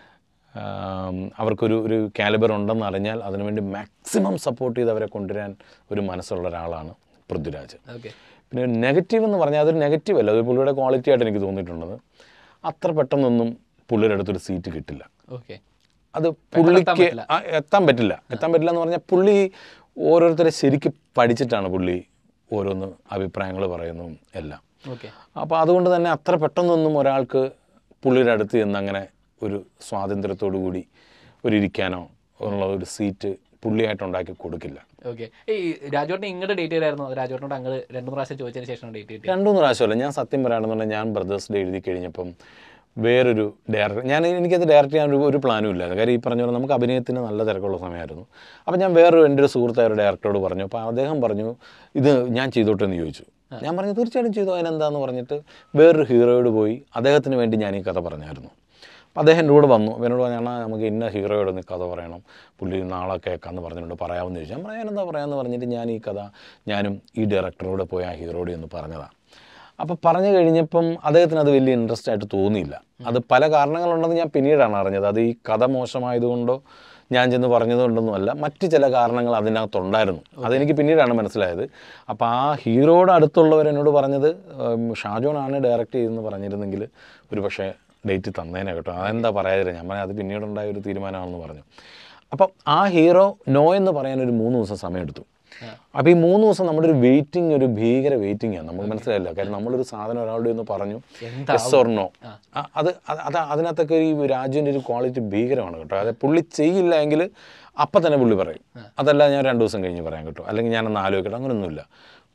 ആം, അവർക്കൊരു ഒരു കാലിബർ ഉണ്ടെന്ന് അറിഞ്ഞാൽ അതിനുവേണ്ടി മാക്സിമം സപ്പോർട്ട് ചെയ്ത് അവരെ കൊണ്ടുവരാൻ ഒരു മനസ്സുള്ള ഒരാളാണ് പൃഥ്വിരാജ് ഓക്കെ പിന്നെ നെഗറ്റീവ് എന്ന് പറഞ്ഞാൽ അതൊരു നെഗറ്റീവ് അല്ല അത് പുള്ളിയുടെ ക്വാളിറ്റി ആയിട്ട് എനിക്ക് തോന്നിയിട്ടുള്ളത് അത്ര പെട്ടെന്നൊന്നും പുള്ളിയുടെ അടുത്തൊരു സീറ്റ് കിട്ടില്ല ഓക്കെ അത് പുള്ളിക്ക് പറ്റില്ല. ആ, എത്താൻ പറ്റില്ല എത്താൻ പറ്റില്ല എന്ന് പറഞ്ഞാൽ പുള്ളി ഓരോരുത്തരെ ശരിക്കും പഠിച്ചിട്ടാണ് പുള്ളി ഓരോന്ന് അഭിപ്രായങ്ങൾ പറയുന്നതും എല്ലാം ഓക്കെ അപ്പോൾ അതുകൊണ്ട് തന്നെ അത്ര പെട്ടെന്നൊന്നും ഒരാൾക്ക് പുള്ളിയുടെ അടുത്ത് ചെന്ന് അങ്ങനെ ഒരു സ്വാതന്ത്ര്യത്തോടു കൂടി ഒരു ഇരിക്കാനോ ഉള്ള ഒരു സീറ്റ് പുള്ളിയായിട്ട് ഉണ്ടാക്കി കൊടുക്കില്ല ഓക്കെ ഈ രാജോട്ടിനെ ഇങ്ങോട്ട് ഡേറ്റ് ചെയ്തായിരുന്നു രാജോട്ടിനോട് അങ്ങ് രണ്ടു പ്രാവശ്യം ചോദിച്ചതിന് ശേഷം ഡേറ്റ് കിട്ടി രണ്ടു മൂന്ന് പ്രാവശ്യമല്ല ഞാൻ സത്യം പറയുകയാണെന്നുണ്ടെങ്കിൽ ഞാൻ ബ്രദേഴ്സ് ഡേ എഴുതി കഴിഞ്ഞപ്പം വേറൊരു ഡയറക്ടർ ഞാൻ എനിക്കത് ഡയറക്റ്റ് ചെയ്യാൻ ഒരു ഒരു പ്ലാനും ഇല്ലായിരുന്നു കാര്യം ഈ പറഞ്ഞ പോലെ നമുക്ക് അഭിനയത്തിന് നല്ല തിരക്കുള്ള സമയമായിരുന്നു അപ്പോൾ ഞാൻ വേറൊരു എൻ്റെ ഒരു സുഹൃത്തായ ഒരു ഡയറക്ടറോട് പറഞ്ഞു അപ്പോൾ അദ്ദേഹം പറഞ്ഞു ഇത് ഞാൻ ചെയ്തോട്ടെ എന്ന് ചോദിച്ചു ഞാൻ പറഞ്ഞു തീർച്ചയായിട്ടും ചെയ്തു അതിനെന്താന്ന് പറഞ്ഞിട്ട് വേറൊരു ഹീറോയോട് പോയി അദ്ദേഹത്തിന് വേണ്ടി ഞാൻ ഈ കഥ പറഞ്ഞായിരുന്നു അപ്പോൾ അദ്ദേഹം എൻ്റെ കൂടെ വന്നു അപ്പോൾ എന്നോട് പറഞ്ഞാൽ നമുക്ക് ഇന്ന ഹീറോയോട് ഒന്ന് കഥ പറയണം പുള്ളി നാളെ കേൾക്കാമെന്ന് പറഞ്ഞിട്ടുണ്ട് പറയാമെന്ന് ചോദിച്ചു ഞാൻ പറയാൻ എന്താ പറയാമെന്ന് പറഞ്ഞിട്ട് ഞാൻ ഈ കഥ ഞാനും ഈ ഡയറക്ടറോട് പോയി ആ ഹീറോയോട് ഒന്ന് പറഞ്ഞതാണ് അപ്പോൾ പറഞ്ഞു കഴിഞ്ഞപ്പം അദ്ദേഹത്തിന് അത് വലിയ ഇൻട്രസ്റ്റ് ആയിട്ട് തോന്നിയില്ല അത് പല കാരണങ്ങളുണ്ടെന്ന് ഞാൻ പിന്നീടാണ് അറിഞ്ഞത് അത് ഈ കഥ മോശമായതുകൊണ്ടോ ഞാൻ ചെന്ന് പറഞ്ഞതുകൊണ്ടൊന്നുമല്ല മറ്റ് ചില കാരണങ്ങൾ അതിനകത്തുണ്ടായിരുന്നു അതെനിക്ക് പിന്നീടാണ് മനസ്സിലായത് അപ്പോൾ ആ ഹീറോയുടെ അടുത്തുള്ളവർ എന്നോട് പറഞ്ഞത് ഉം, ഷാജോണാണ് ഡയറക്റ്റ് ചെയ്തെന്ന് പറഞ്ഞിരുന്നെങ്കിൽ ഒരു പക്ഷേ ഡേറ്റ് തന്നേനെ കേട്ടോ അതെന്താ പറയാതില്ല ഞാൻ പറഞ്ഞത് അത് പിന്നീടുണ്ടായ ഒരു തീരുമാനമാണെന്ന് പറഞ്ഞു അപ്പം ആ ഹീറോ നോ എന്ന് പറയാൻ ഒരു മൂന്ന് ദിവസം സമയമെടുത്തു അപ്പോൾ ഈ മൂന്ന് ദിവസം നമ്മുടെ ഒരു വെയിറ്റിംഗ് ഒരു ഭീകര വെയിറ്റിംഗ് ആണ് നമുക്ക് മനസ്സിലായില്ല കാര്യം നമ്മളൊരു സാധനം ഒരാളുടെ ഒന്ന് പറഞ്ഞു യെസ് ഓർ നോ അത് അത് അത് അതിനകത്തൊക്കെ ഈ രാജുവിൻ്റെ ഒരു ക്വാളിറ്റി ഭീകരമാണ് കേട്ടോ അതായത് പുള്ളി ചെയ്യില്ല എങ്കിൽ അപ്പം തന്നെ പുള്ളി പറയും അതല്ല ഞാൻ രണ്ട് ദിവസം കഴിഞ്ഞ് പറയാൻ കേട്ടോ അല്ലെങ്കിൽ ഞാനൊന്ന് ആലോചിക്കട്ടെ അങ്ങനെയൊന്നുമില്ല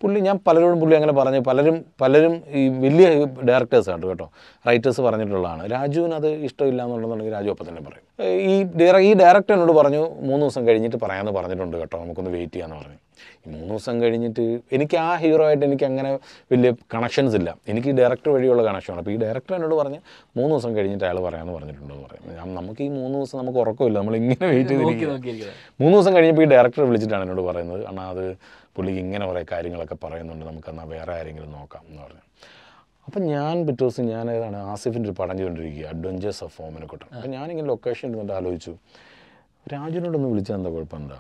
പുള്ളി ഞാൻ പലരോടും പുള്ളി അങ്ങനെ പറഞ്ഞു പലരും പലരും ഈ വലിയ ഡയറക്ടേഴ്സാണ് കേട്ടോ റൈറ്റേഴ്സ് പറഞ്ഞിട്ടുള്ളതാണ് രാജുവിന് അത് ഇഷ്ടമില്ല എന്നുണ്ടെന്നുണ്ടെങ്കിൽ രാജു അപ്പം തന്നെ പറയും ഏ, ഈ ഡയറ- ഈ ഡയറക്ടർ എന്നോട് പറഞ്ഞു മൂന്ന് ദിവസം കഴിഞ്ഞിട്ട് പറയാമെന്ന് പറഞ്ഞിട്ടുണ്ട് കേട്ടോ നമുക്കൊന്ന് വെയിറ്റ് ചെയ്യാമെന്ന് പറഞ്ഞു ഈ മൂന്ന് ദിവസം കഴിഞ്ഞിട്ട് എനിക്ക് ആ ഹീറോ ആയിട്ട് എനിക്ക് അങ്ങനെ വലിയ കണക്ഷൻസ് ഇല്ല എനിക്ക് ഈ ഡയറക്ടർ വഴിയുള്ള കണക്ഷനാണ് അപ്പോൾ ഈ ഡയറക്ടർ എന്നോട് പറഞ്ഞ് മൂന്ന് ദിവസം കഴിഞ്ഞിട്ട് അയാൾ പറയാമെന്ന് പറഞ്ഞിട്ടുണ്ടെന്ന് പറയും ഞാൻ- നമുക്ക് ഈ മൂന്ന് ദിവസം നമുക്ക് ഉറക്കമില്ല നമ്മൾ ഇങ്ങനെ വെയിറ്റ് നോക്കി ചെയ്തിരിക്കുക നോക്കിയിരിക്കുന്നത് മൂന്ന് ദിവസം കഴിഞ്ഞപ്പോൾ ഈ ഡയറക്ടർ വിളിച്ചിട്ടാണ് എന്നോട് പറയുന്നത് അണ്ണാ അത് പുള്ളിക്ക് ഇങ്ങനെ കുറേ കാര്യങ്ങളൊക്കെ പറയുന്നുണ്ട് നമുക്കെന്നാൽ വേറെ ആരെങ്കിലും നോക്കാം എന്ന് പറഞ്ഞു അപ്പം ഞാൻ പിറ്റേ ദിവസം ഞാൻ ഏതാണ് ആസിഫിൻ്റെ ഒരു പടം ചെയ്തുകൊണ്ടിരിക്കുക അഡ്വഞ്ചേഴ്സ് ഓഫ് ഫോമിനെ കൊട്ടം അപ്പം ഞാനിങ്ങനെ ലൊക്കേഷൻ ഇരുന്നിട്ട് ആലോചിച്ചു രാജുവിനോടൊന്ന് വിളിച്ചാൽ എന്താ കുഴപ്പം എന്താ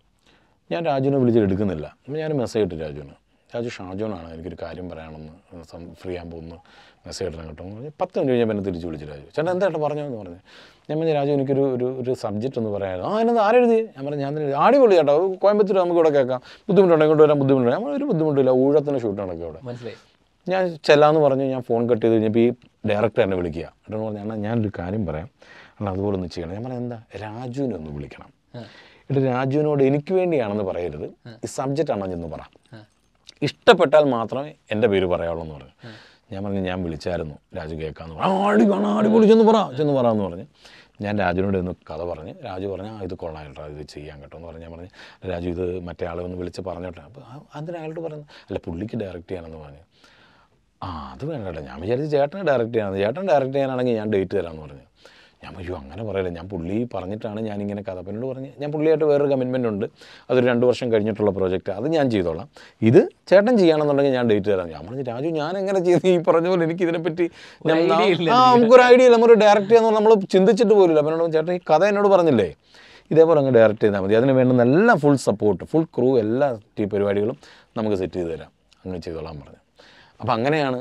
ഞാൻ രാജുവിനെ വിളിച്ചിട്ട് എടുക്കുന്നില്ല അപ്പം ഞാൻ മെസ്സേജ് ഇട്ടു രാജുവിന് രാജു ഷാജോനാണ് എനിക്കൊരു കാര്യം പറയാനെന്ന് ഫ്രീ ആകുമ്പോൾ ഒന്ന് മെസ്സേജ് ഇടണം കേട്ടോ എന്ന് പറഞ്ഞ് പത്ത് മിനിറ്റ് കഴിഞ്ഞപ്പോൾ എന്നെ തിരിച്ച് വിളിച്ചു രാജു ചേട്ടാ എന്താ ഏട്ടാ പറഞ്ഞോ എന്ന് പറഞ്ഞു ഞാൻ പറഞ്ഞു രാജു എനിക്കൊരു ഒരു ഒരു സബ്ജക്റ്റ് ഒന്ന് പറയാമായിരുന്നു ആ എന്നത് ആരെഴുതി ഞാൻ പറഞ്ഞു ഞാൻ തന്നെ എഴുതി അടിപൊളി ചേട്ടാ കോയമ്പത്തൂർ നമുക്ക് ഇവിടെ കേൾക്കാം ബുദ്ധിമുട്ടുണ്ടോ ഇങ്ങോട്ട് വരാൻ ബുദ്ധിമുട്ടുണ്ട് നമ്മൾ ഒരു ബുദ്ധിമുട്ടില്ല ഊഴത്തിന് ഷൂട്ട് നടക്കുക അവിടെ മനസ്സിലായി ഞാൻ ചെല്ലാന്ന് പറഞ്ഞു ഞാൻ ഫോൺ കട്ട് ചെയ്ത് കഴിഞ്ഞപ്പോൾ ഈ ഡയറക്ടർ എന്നെ വിളിക്കുക എന്നിട്ട് പറഞ്ഞു അണ്ണാ ഞാനൊരു കാര്യം പറയാം അണ്ണാ അതുപോലെ ഒന്ന് ചെയ്യണം ഞാൻ പറഞ്ഞു എന്താ രാജുവിനെ ഒന്ന് വിളിക്കണം എന്നിട്ട് രാജുവിനോട് എനിക്ക് വേണ്ടിയാണെന്ന് പറയരുത് ഈ സബ്ജക്റ്റ് ആണോ ചെന്ന് പറ ഇഷ്ടപ്പെട്ടാൽ മാത്രമേ എൻ്റെ പേര് പറയാവുള്ളൂ എന്ന് പറഞ്ഞു ഞാൻ പറഞ്ഞു ഞാൻ വിളിച്ചായിരുന്നു രാജു കേൾക്കാമെന്ന് പറഞ്ഞു ആ അടി കാണാം അടിപൊളി ചെന്ന് പറ ചെന്ന് പറ എന്ന് പറഞ്ഞ് ഞാൻ രാജുവിനോട് ഒന്ന് കഥ പറഞ്ഞ് രാജു പറഞ്ഞു ആ ഇത് കൊള്ളാം കേട്ടോ ഇത് ചെയ്യാൻ കേട്ടോ എന്ന് പറഞ്ഞ് ഞാൻ പറഞ്ഞു രാജു ഇത് മറ്റേ ആളെ ഒന്ന് വിളിച്ച് പറഞ്ഞോട്ടെ അപ്പോൾ അതിന് അയാളോട് പറഞ്ഞു അല്ല പുള്ളിക്ക് ഡയറക്റ്റ് ചെയ്യാനെന്ന് പറഞ്ഞു ആ അത് വേണ്ട കേട്ടോ ഞാൻ വിചാരിച്ചു ചേട്ടനെ ഡയറക്റ്റ് ചെയ്യാമെന്ന് ചേട്ടൻ ഡയറക്റ്റ് ചെയ്യാനാണെങ്കിൽ ഞാൻ ഡേറ്റ് തരാമെന്ന് പറഞ്ഞു ഞാൻ അയ്യോ അങ്ങനെ പറയില്ല ഞാൻ പുള്ളി പറഞ്ഞിട്ടാണ് ഞാനിങ്ങനെ കഥ അപ്പം എന്നോട് പറഞ്ഞ് ഞാൻ പുള്ളിയായിട്ട് വേറൊരു കമ്മിറ്റ്മെൻ്റ് ഉണ്ട് അതൊരു രണ്ട് വർഷം കഴിഞ്ഞിട്ടുള്ള പ്രോജക്റ്റ് അത് ഞാൻ ചെയ്തോളാം ഇത് ചേട്ടൻ ചെയ്യുകയാണെന്നുണ്ടെങ്കിൽ ഞാൻ ഡേറ്റ് തരാം ഞാൻ പറഞ്ഞു രാജു ഞാൻ എങ്ങനെ ചെയ്ത് ഈ പറഞ്ഞ പോലെ എനിക്ക് ഇതിനെപ്പറ്റി ഞാൻ idea ഇല്ല ആ നമുക്കൊരു ഐഡിയ ഇല്ല നമ്മൾ ഡയറക്റ്റ് ചെയ്യാന്ന് നമ്മൾ ചിന്തിച്ചിട്ട് പോലില്ല അപ്പം എന്നോട് ചേട്ടൻ ഈ കഥ എന്നോട് പറഞ്ഞില്ലേ ഇതേപോലെ അങ്ങ് ഡയറക്റ്റ് ചെയ്താൽ മതി അതിന് വേണ്ടുന്ന എല്ലാ ഫുൾ സപ്പോർട്ട് ഫുൾ ക്രൂ എല്ലാ ടീ പരിപാടികളും നമുക്ക് സെറ്റ് ചെയ്ത് തരാം അങ്ങ് ചെയ്തോളാൻ പറഞ്ഞു അപ്പം അങ്ങനെയാണ്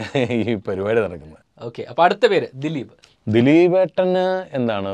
ഈ പരിപാടി നടക്കുന്നത് ഓക്കെ അപ്പൊ അടുത്ത പേര് ദിലീപ് ദിലീപേട്ടന് എന്താണ്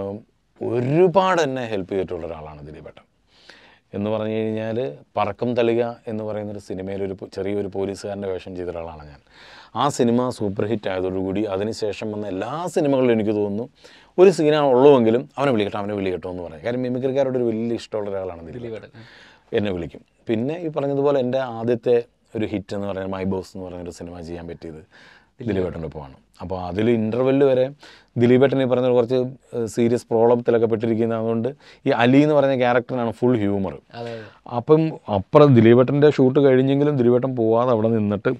ഒരുപാട് എന്നെ ഹെൽപ്പ് ചെയ്തിട്ടുള്ള ഒരാളാണ് ദിലീപേട്ടൻ എന്ന് പറഞ്ഞു കഴിഞ്ഞാൽ പറക്കം തളിക എന്ന് പറയുന്നൊരു സിനിമയിൽ ഒരു പോ- ചെറിയൊരു പോലീസുകാരൻ്റെ വേഷം ചെയ്ത ഒരാളാണ് ഞാൻ ആ സിനിമ സൂപ്പർ ഹിറ്റ് ആയതോടുകൂടി അതിനുശേഷം വന്ന എല്ലാ സിനിമകളിലും എനിക്ക് തോന്നുന്നു ഒരു സീനാണ് ഉള്ളുവെങ്കിലും അവനെ വിളിക്കട്ടെ അവനെ വിളിക്കട്ടോ എന്ന് പറയും കാര്യം മിമിക്രിക്കാരോട് ഒരു വലിയ ഇഷ്ടമുള്ള ഒരാളാണ് ദിലീപേട്ടൻ എന്നെ വിളിക്കും പിന്നെ ഈ പറഞ്ഞതുപോലെ എൻ്റെ ആദ്യത്തെ ഒരു ഹിറ്റ് എന്ന് പറയുന്നത് മൈ ബോസ് എന്ന് പറയുന്നൊരു സിനിമ ചെയ്യാൻ പറ്റിയത് ദിലീപേട്ടൻ്റെ ഒപ്പമാണ് അപ്പോൾ അതിൽ ഇൻ്റർവെല്ല് വരെ ദിലീപേട്ടൻ ഈ പറഞ്ഞ കുറച്ച് സീരിയസ് പ്രോബ്ലത്തിലൊക്കെ പെട്ടിരിക്കുന്നതുകൊണ്ട് ഈ അലി എന്ന് പറയുന്ന ക്യാരക്ടറിനാണ് ഫുൾ ഹ്യൂമർ അതെ അപ്പം അപ്പുറം ദിലീപേട്ടൻ്റെ ഷൂട്ട് കഴിഞ്ഞെങ്കിലും ദിലീപേട്ടൻ പോവാതെ അവിടെ നിന്നിട്ട്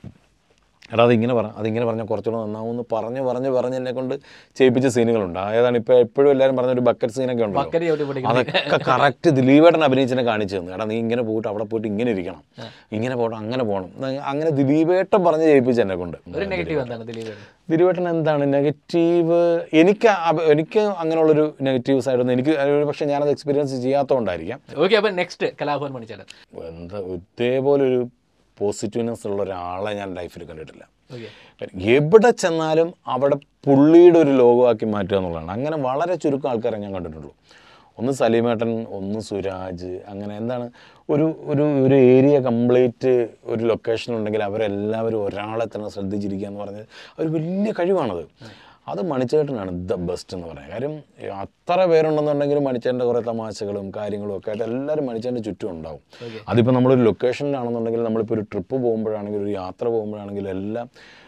എടാ അതിങ്ങനെ പറ അതിങ്ങനെ പറഞ്ഞാൽ കുറച്ചുകൂടെ നന്നാവുമെന്ന് പറഞ്ഞ് പറഞ്ഞ് പറഞ്ഞ് എന്നെ കൊണ്ട് ചെയ്യിപ്പിച്ച സീനുകളുണ്ട് അതാണ് ഇപ്പോൾ എപ്പോഴും എല്ലാവരും പറഞ്ഞ ഒരു ബക്കറ്റ് സീനൊക്കെ ഉണ്ടല്ലോ ബക്കറ്റ് ചവിട്ടി പിടിക്കുന്ന അതൊക്കെ കറക്റ്റ് ദിലീപേട്ടൻ അഭിനയിച്ചതിനെ കാണിച്ചു തന്നു എടാ നീ ഇങ്ങനെ പോയിട്ട് അവിടെ പോയിട്ട് ഇങ്ങനെ ഇരിക്കണം ഇങ്ങനെ പോകണം അങ്ങനെ പോകണം ന്ന- അങ്ങനെ ദിലീപേട്ടൻ പറഞ്ഞ് ചെയ്യിപ്പിച്ച് എന്നെ കൊണ്ട് ഒരു നെഗറ്റീവ് എന്താണ് ദിലീപ് ദിലീപേട്ടൻ എന്താണ് നെഗറ്റീവ് എനിക്ക് അബ- എനിക്ക് അങ്ങനെയുള്ളൊരു നെഗറ്റീവ് സൈഡൊന്നും എനിക്ക് ഒരു പക്ഷേ ഞാനത് എക്സ്പീരിയൻസ് ചെയ്യാത്തതുകൊണ്ടായിരിക്കാം ഓക്കെ അപ്പൊ നെക്സ്റ്റ് കലാഭവൻ മണിച്ചേട്ടൻ എന്താ ഇതേപോലെ ഒരു പോസിറ്റീവ്നെസ് ഉള്ള ഒരാളെ ഞാൻ ലൈഫിൽ കണ്ടിട്ടില്ല ഓക്കെ എവിടെ ചെന്നാലും അവിടെ പുള്ളിയുടെ ഒരു ലോകമാക്കി മാറ്റുക എന്നുള്ളതാണ് അങ്ങനെ വളരെ ചുരുക്കം ആൾക്കാരെ ഞാൻ കണ്ടിട്ടുള്ളൂ ഒന്ന് സലീമേട്ടൻ ഒന്ന് സുരാജ് അങ്ങനെ എന്താണ് ഒരു ഒരു ഒരു ഏരിയ കംപ്ലീറ്റ് ഒരു ലൊക്കേഷൻ ഉണ്ടെങ്കിൽ അവരെല്ലാവരും ഒരാളെ തന്നെ ശ്രദ്ധിച്ചിരിക്കുക എന്ന് പറഞ്ഞത് ഒരു വലിയ കഴിവാണത് അത് മണിച്ചേട്ടനാണ് ദ ബെസ്റ്റ് എന്ന് പറയാം കാര്യം ഈ അത്ര പേരുണ്ടെന്നുണ്ടെങ്കിലും മണിച്ചേട്ടൻ്റെ കുറേ തമാശകളും കാര്യങ്ങളും ഒക്കെ ആയിട്ട് എല്ലാവരും മണിച്ചേട്ടൻ്റെ ചുറ്റും ഉണ്ടാവും അതിപ്പോൾ നമ്മളൊരു ലൊക്കേഷനിലാണെന്നുണ്ടെങ്കിൽ നമ്മളിപ്പോൾ ഒരു ട്രിപ്പ് പോകുമ്പോഴാണെങ്കിലും ഒരു യാത്ര പോകുമ്പോഴാണെങ്കിലും എല്ലാം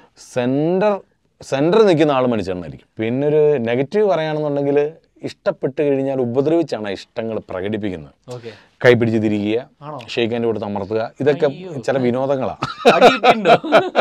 സെൻറ്റർ സെൻറ്റർ നിൽക്കുന്ന ആൾ മണിച്ചേട്ടനായിരിക്കും പിന്നെ ഒരു നെഗറ്റീവ് പറയുകയാണെന്നുണ്ടെങ്കിൽ ഇഷ്ടപ്പെട്ട് കഴിഞ്ഞാൽ ഉപദ്രവിച്ചാണ് ആ ഇഷ്ടങ്ങൾ പ്രകടിപ്പിക്കുന്നത് ഓക്കെ കൈ പിടിച്ച് തിരിക്കുക ഷെയ്ക്കാൻ്റെ കൊടുത്ത് അമർത്തുക ഇതൊക്കെ ചില വിനോദങ്ങളാണ് അടിയിട്ടുണ്ടോ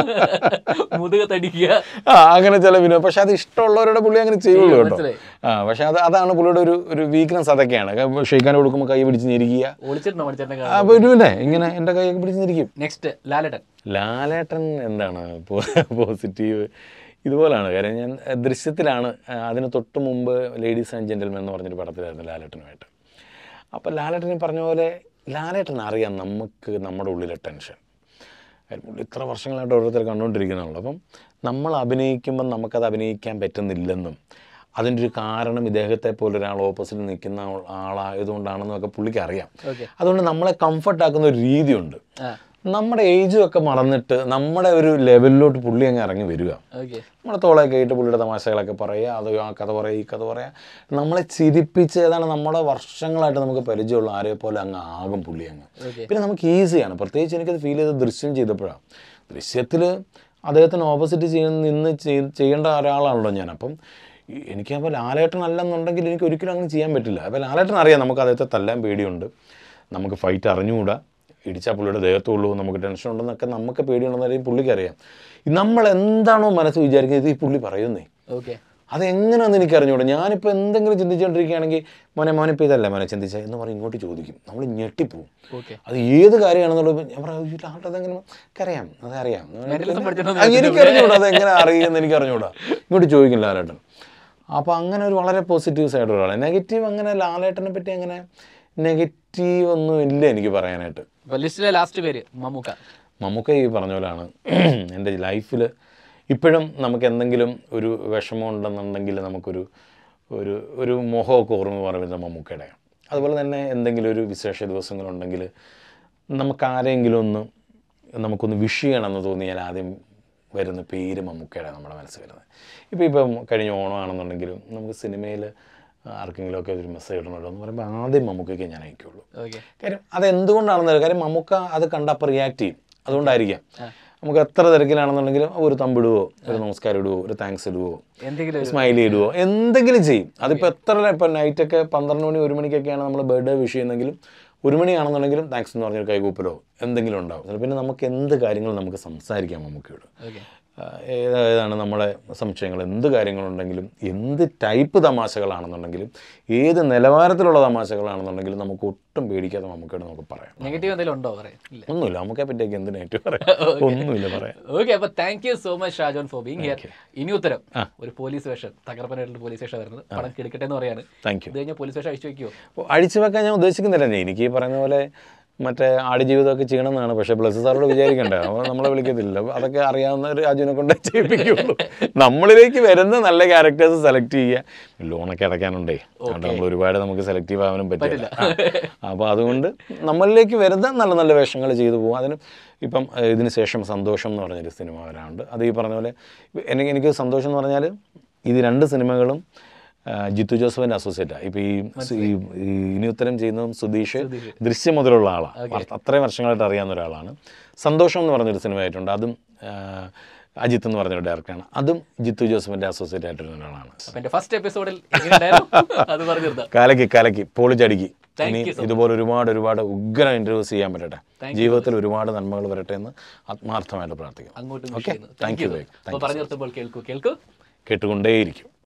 മുതുക തടിക്കുക ആ അങ്ങനെ ചില വിനോദം പക്ഷെ അത് ഇഷ്ടമുള്ളവരുടെ പുള്ളി അങ്ങനെ ചെയ്യുള്ളൂ കേട്ടോ മനസ്സിലായി. ആ പക്ഷെ അത് അതാണ് പുള്ളിയുടെ ഒരു ഒരു വീക്ക്നെസ് അതൊക്കെയാണ് ഷെയ്ക്കാൻ കൊടുക്കുമ്പോൾ കൈ പിടിച്ച് ഞെരിക്കുക ഒളിച്ചിട്ടുണ്ടോ മണിച്ചേട്ടനെ അപ്പോൾ ഒരുവിനെ ഇങ്ങനെ എൻ്റെ കൈയൊക്കെ പിടിച്ച് ഞെരിക്കും നെക്സ്റ്റ് ലാലട്ടൻ ലാലേട്ടൻ എന്താണ് പോസിറ്റീവ് ഇതുപോലാണ് കാര്യം ഞാൻ അഹ് ദൃശ്യത്തിലാണ് അഹ് അതിന് തൊട്ട് മുമ്പ് ലേഡീസ് ആൻഡ് ജെൻറ്റൽമെൻ എന്ന് പറഞ്ഞൊരു പടത്തിലായിരുന്നു ലാലേട്ടനുമായിട്ട് അപ്പോൾ ലാലേട്ടൻ ഈ പറഞ്ഞ പോലെ ലാലേട്ടൻ അറിയാം നമുക്ക് നമ്മുടെ ഉള്ളിലെ ടെൻഷൻ കാര്യം പുള്ളി ഇത്ര വർഷങ്ങളായിട്ട് ഓരോരുത്തർ കണ്ടുകൊണ്ടിരിക്കുന്നുള്ളൂ അപ്പം നമ്മൾ അഭിനയിക്കുമ്പം നമുക്കത് അഭിനയിക്കാൻ പറ്റുന്നില്ലെന്നും അതിൻ്റെ ഒരു കാരണം ഇദ്ദേഹത്തെ പോലെ ഒരാൾ ഓപ്പോസിറ്റ് നിൽക്കുന്ന ആൾ- ആളായതുകൊണ്ടാണെന്നൊക്കെ പുള്ളിക്ക് അറിയാം ഓക്കെ അതുകൊണ്ട് നമ്മളെ കംഫർട്ട് ആക്കുന്ന ഒരു രീതിയുണ്ട് ആ നമ്മുടെ ഏജും ഒക്കെ മറന്നിട്ട് നമ്മുടെ ഒരു ലെവലിലോട്ട് പുള്ളി അങ്ങ് ഇറങ്ങി വരിക ഓക്കെ നമ്മുടെ തോളൊക്കെ ആയിട്ട് പുള്ളിയുടെ തമാശകളൊക്കെ പറയുക അത് ആ കഥ പറയുക ഈ കഥ പറയുക നമ്മളെ ചിരിപ്പിച്ച് ഏതാണ് നമ്മുടെ വർഷങ്ങളായിട്ട് നമുക്ക് പരിചയമുള്ള ആരെ പോലെ അങ്ങ് ആകും പുള്ളി അങ്ങ് Okay. പിന്നെ നമുക്ക് ഈസിയാണ് പ്രത്യേകിച്ച് എനിക്കത് ഫീൽ ചെയ്ത് ദൃശ്യം ചെയ്തപ്പോഴാണ് ദൃശ്യത്തിൽ അദ്ദേഹത്തിന് ഓപ്പോസിറ്റ് ചെയ്യുന്ന നിന്ന് ചെയ്- ചെയ്യേണ്ട ഒരാളാണല്ലോ ഞാൻ അപ്പം ഈ- എനിക്ക് അപ്പോൾ ലാലേട്ടൻ അല്ലെന്നുണ്ടെങ്കിൽ എനിക്ക് ഒരിക്കലും അങ്ങനെ ചെയ്യാൻ പറ്റില്ല അപ്പോൾ ലാലേട്ടൻ അറിയാം നമുക്ക് അദ്ദേഹത്തെ തല്ലാൻ പേടിയുണ്ട് നമുക്ക് ഫൈറ്റ് അറിഞ്ഞുകൂടാ ഇടിച്ചാൽ പുള്ളിയുടെ ദേഹത്തുള്ളൂ നമുക്ക് ടെൻഷൻ ഉണ്ടെന്നൊക്കെ നമുക്ക് പേടിയുണ്ടെന്നറിയാം പുള്ളിക്ക് അറിയാം നമ്മൾ എന്താണോ മനസ്സ് വിചാരിക്കുന്നത് ഇത് ഈ പുള്ളി പറയുന്നേ ഓക്കെ അതെങ്ങനെയാണെന്ന് എനിക്ക് അറിഞ്ഞൂടാ ഞാനിപ്പോൾ എന്തെങ്കിലും ചിന്തിച്ചുകൊണ്ടിരിക്കുകയാണെങ്കിൽ മോനെ മോനെ ഇപ്പോൾ ഇതല്ല മോനെ ചിന്തിച്ച എന്ന് പറഞ്ഞ് ഇങ്ങോട്ട് ചോദിക്കും നമ്മൾ ഞെട്ടിപ്പോവും ഓക്കെ അത് ഏത് കാര്യമാണെന്നുള്ളത് ഞാൻ പറയാം ആട്ടെ അതെങ്ങനെ അറിയാം അതറിയാം Medicine പഠിച്ചിട്ടൊന്നും ആ, എനിക്ക് അറിഞ്ഞൂടാ അതെങ്ങനെ അറിയുമെന്ന് എനിക്ക് അറിഞ്ഞൂടാ ഇങ്ങോട്ട് ചോദിക്കും ലാലേട്ടൻ അപ്പോൾ അങ്ങനെ ഒരു വളരെ പോസിറ്റീവ് സൈഡ് ഒരാളെ നെഗറ്റീവ് അങ്ങനെ ലാലേട്ടനെ പറ്റി അങ്ങനെ നെഗറ്റീവ് ഒന്നും ഇല്ല എനിക്ക് പറയാനായിട്ട് അപ്പൊ ലിസ്റ്റിലെ ലാസ്റ്റ് പേര് മമ്മൂക്ക നമുക്ക് ഈ പറഞ്ഞ പോലെയാണ് എൻ്റെ ലൈഫിൽ ഇപ്പോഴും നമുക്ക് എന്തെങ്കിലും ഒരു വിഷമം ഉണ്ടെന്നുണ്ടെങ്കിൽ നമുക്കൊരു ഒരു ഒരു മോഹമൊക്കെ ഓർമ്മ പറയുന്നത് മമ്മൂക്കയുടെ അതുപോലെ തന്നെ എന്തെങ്കിലും ഒരു വിശേഷ ദിവസങ്ങളുണ്ടെങ്കിൽ നമുക്ക് ആരെങ്കിലും ഒന്ന് നമുക്കൊന്ന് വിഷ് ചെയ്യണമെന്ന് തോന്നിയാൽ ആദ്യം വരുന്ന പേര് മമ്മൂക്കയുടെ നമ്മുടെ മനസ്സിൽ വരുന്നത് ഇപ്പോൾ ഇപ്പം കഴിഞ്ഞ ഓണമാണെന്നുണ്ടെങ്കിലും നമുക്ക് സിനിമയിൽ ആർക്കെങ്കിലുമൊക്കെ ഒരു മെസ്സേജ് ഇടണമല്ലോ എന്ന് പറയുമ്പോൾ ആദ്യം മമ്മൂക്കയ്ക്ക് ഞാൻ അയക്കുള്ളൂ ഓക്കെ കാര്യം അത് എന്തുകൊണ്ടാണെന്നറിയാം കാര്യം മമ്മൂക്ക അത് കണ്ട അപ്പോൾ റിയാക്ട് ചെയ്യും അതുകൊണ്ടായിരിക്കാം നമുക്ക് എത്ര തിരക്കിലാണെന്നുണ്ടെങ്കിലും ഒരു തമ്പിടുവോ ഒരു നമസ്കാരം ഇടുവോ ഒരു താങ്ക്സ് ഇടുവോ എന്തെങ്കിലും സ്മൈൽ ഇടുവോ എന്തെങ്കിലും ചെയ്യും അതിപ്പോൾ എത്ര ഇപ്പോൾ നൈറ്റൊക്കെ പന്ത്രണ്ട് മണി ഒരു മണിക്കൊക്കെയാണ് നമ്മൾ ബർത്ത്ഡേ വിഷ് ചെയ്യുന്നെങ്കിലും ഒരു മണിയാണെന്നുണ്ടെങ്കിലും താങ്ക്സ് എന്ന് പറഞ്ഞൊരു കൈകൂപ്പലോ എന്തെങ്കിലും ഉണ്ടാവും പിന്നെ നമുക്ക് എന്ത് കാര്യങ്ങളും നമുക്ക് സംസാരിക്കാം മമ്മൂക്കയോട് ഓക്കെ ആ, ഏത് ഏതാണ് നമ്മുടെ സംശയങ്ങൾ എന്ത് കാര്യങ്ങളുണ്ടെങ്കിലും എന്ത് ടൈപ്പ് തമാശകളാണെന്നുണ്ടെങ്കിലും ഏത് നിലവാരത്തിലുള്ള തമാശകളാണെന്നുണ്ടെങ്കിലും നമുക്ക് ഒട്ടും പേടിക്കാതെ നമുക്കോട് നമുക്ക് പറയാം നെഗറ്റീവ് എന്തെങ്കിലും ഉണ്ടോ പറയാൻ ഇല്ല ഒന്നുമില്ല നമുക്കെ പറ്റിയൊക്കെ എന്ത് നെഗറ്റീവ് പറയാം ഒന്നുമില്ല പറയാം ഓക്കെ അപ്പൊ thank you so much Shajon for being here ഇനി ഉത്തരം ഒരു പോലീസ് വേഷം തകർപ്പനായിട്ടുള്ള പോലീസ് വേഷം വരുന്നത് പണം കിടക്കട്ടെ എന്ന് പറയാണ് താങ്ക് യു ഇത് കഴിഞ്ഞാൽ പോലീസ് വേഷം അഴിച്ചു വെക്കുമോ അപ്പോൾ അഴിച്ചു വെക്കാൻ ഞാൻ ഉദ്ദേശിക്കുന്നില്ല ഞാൻ എനിക്ക് ഈ പറയുന്ന പോലെ മറ്റേ ആടുജീവിതമൊക്കെ ചെയ്യണമെന്നാണ് പക്ഷേ ബ്ലസ് സാറോട് വിചാരിക്കണ്ടേ അപ്പോൾ നമ്മളെ വിളിക്കത്തില്ല അപ്പോൾ അതൊക്കെ അറിയാവുന്ന ഒരു രാജുവിനെ കൊണ്ട് ചെയ്യിപ്പിക്കുള്ളൂ നമ്മളിലേക്ക് വരുന്ന നല്ല ക്യാരക്ടേഴ്സ് സെലക്ട് ചെയ്യുക ലോണൊക്കെ അടയ്ക്കാനുണ്ടേ അതുകൊണ്ട് നമ്മൾ ഒരുപാട് നമുക്ക് സെലക്റ്റീവ് ആവാനും പറ്റില്ല അപ്പോൾ അതുകൊണ്ട് നമ്മളിലേക്ക് വരുന്ന നല്ല നല്ല വേഷങ്ങൾ ചെയ്തു പോകും അതിന് ഇപ്പം ഏഹ്, ഇതിന് ശേഷം സന്തോഷം എന്ന് പറഞ്ഞൊരു സിനിമ വരാനുണ്ട് അത് ഈ പറഞ്ഞ പോലെ എനിക്ക് എനിക്ക് സന്തോഷം എന്ന് പറഞ്ഞാൽ ഇത് രണ്ട് സിനിമകളും ആ, ജിത്തു ജോസഫിൻ്റെ അസോസിയേറ്റാണ് ഇപ്പോൾ ഈ സു- ഈ ഈ ഇനി ഉത്തരം ചെയ്യുന്നതും സുധീഷ് ദൃശ്യം മുതലുള്ള ആളാണ് വർ- അത്രയും വർഷങ്ങളായിട്ട് അറിയാവുന്ന ഒരാളാണ് സന്തോഷം എന്ന് പറഞ്ഞൊരു സിനിമ ആയിട്ടുണ്ട് അതും ആ, അജിത്ത് എന്ന് പറഞ്ഞൊരു ഡയറക്ടറാണ് അതും ജിത്തു ജോസഫിൻ്റെ അസോസിയേറ്റ് ആയിട്ടിരുന്ന ഒരാളാണ് അപ്പൊ എന്റെ ഫസ്റ്റ് എപ്പിസോഡിൽ എങ്ങനെയുണ്ടായിരുന്നു അത് പറഞ്ഞു തീർത്താം കലക്കി കലക്കി പൊളിച്ചടുക്കി Thank ഇനി you so ഇതുപോലെ ഒരുപാട് ഒരുപാട് ഉഗ്ര ഇൻ്റർവ്യൂസ് ചെയ്യാൻ പറ്റട്ടെ ജീവിതത്തിൽ ഒരുപാട് നന്മകൾ വരട്ടെ എന്ന് ആത്മാർത്ഥമായിട്ട് പ്രാർത്ഥിക്കും അങ്ങോട്ടും ഓക്കെ താങ്ക് യു അപ്പൊ പറഞ്ഞു നിർത്തുമ്പോൾ കേൾക്കൂ കേൾക്കൂ കേട്ടുകൊണ്ടേയിരിക്കും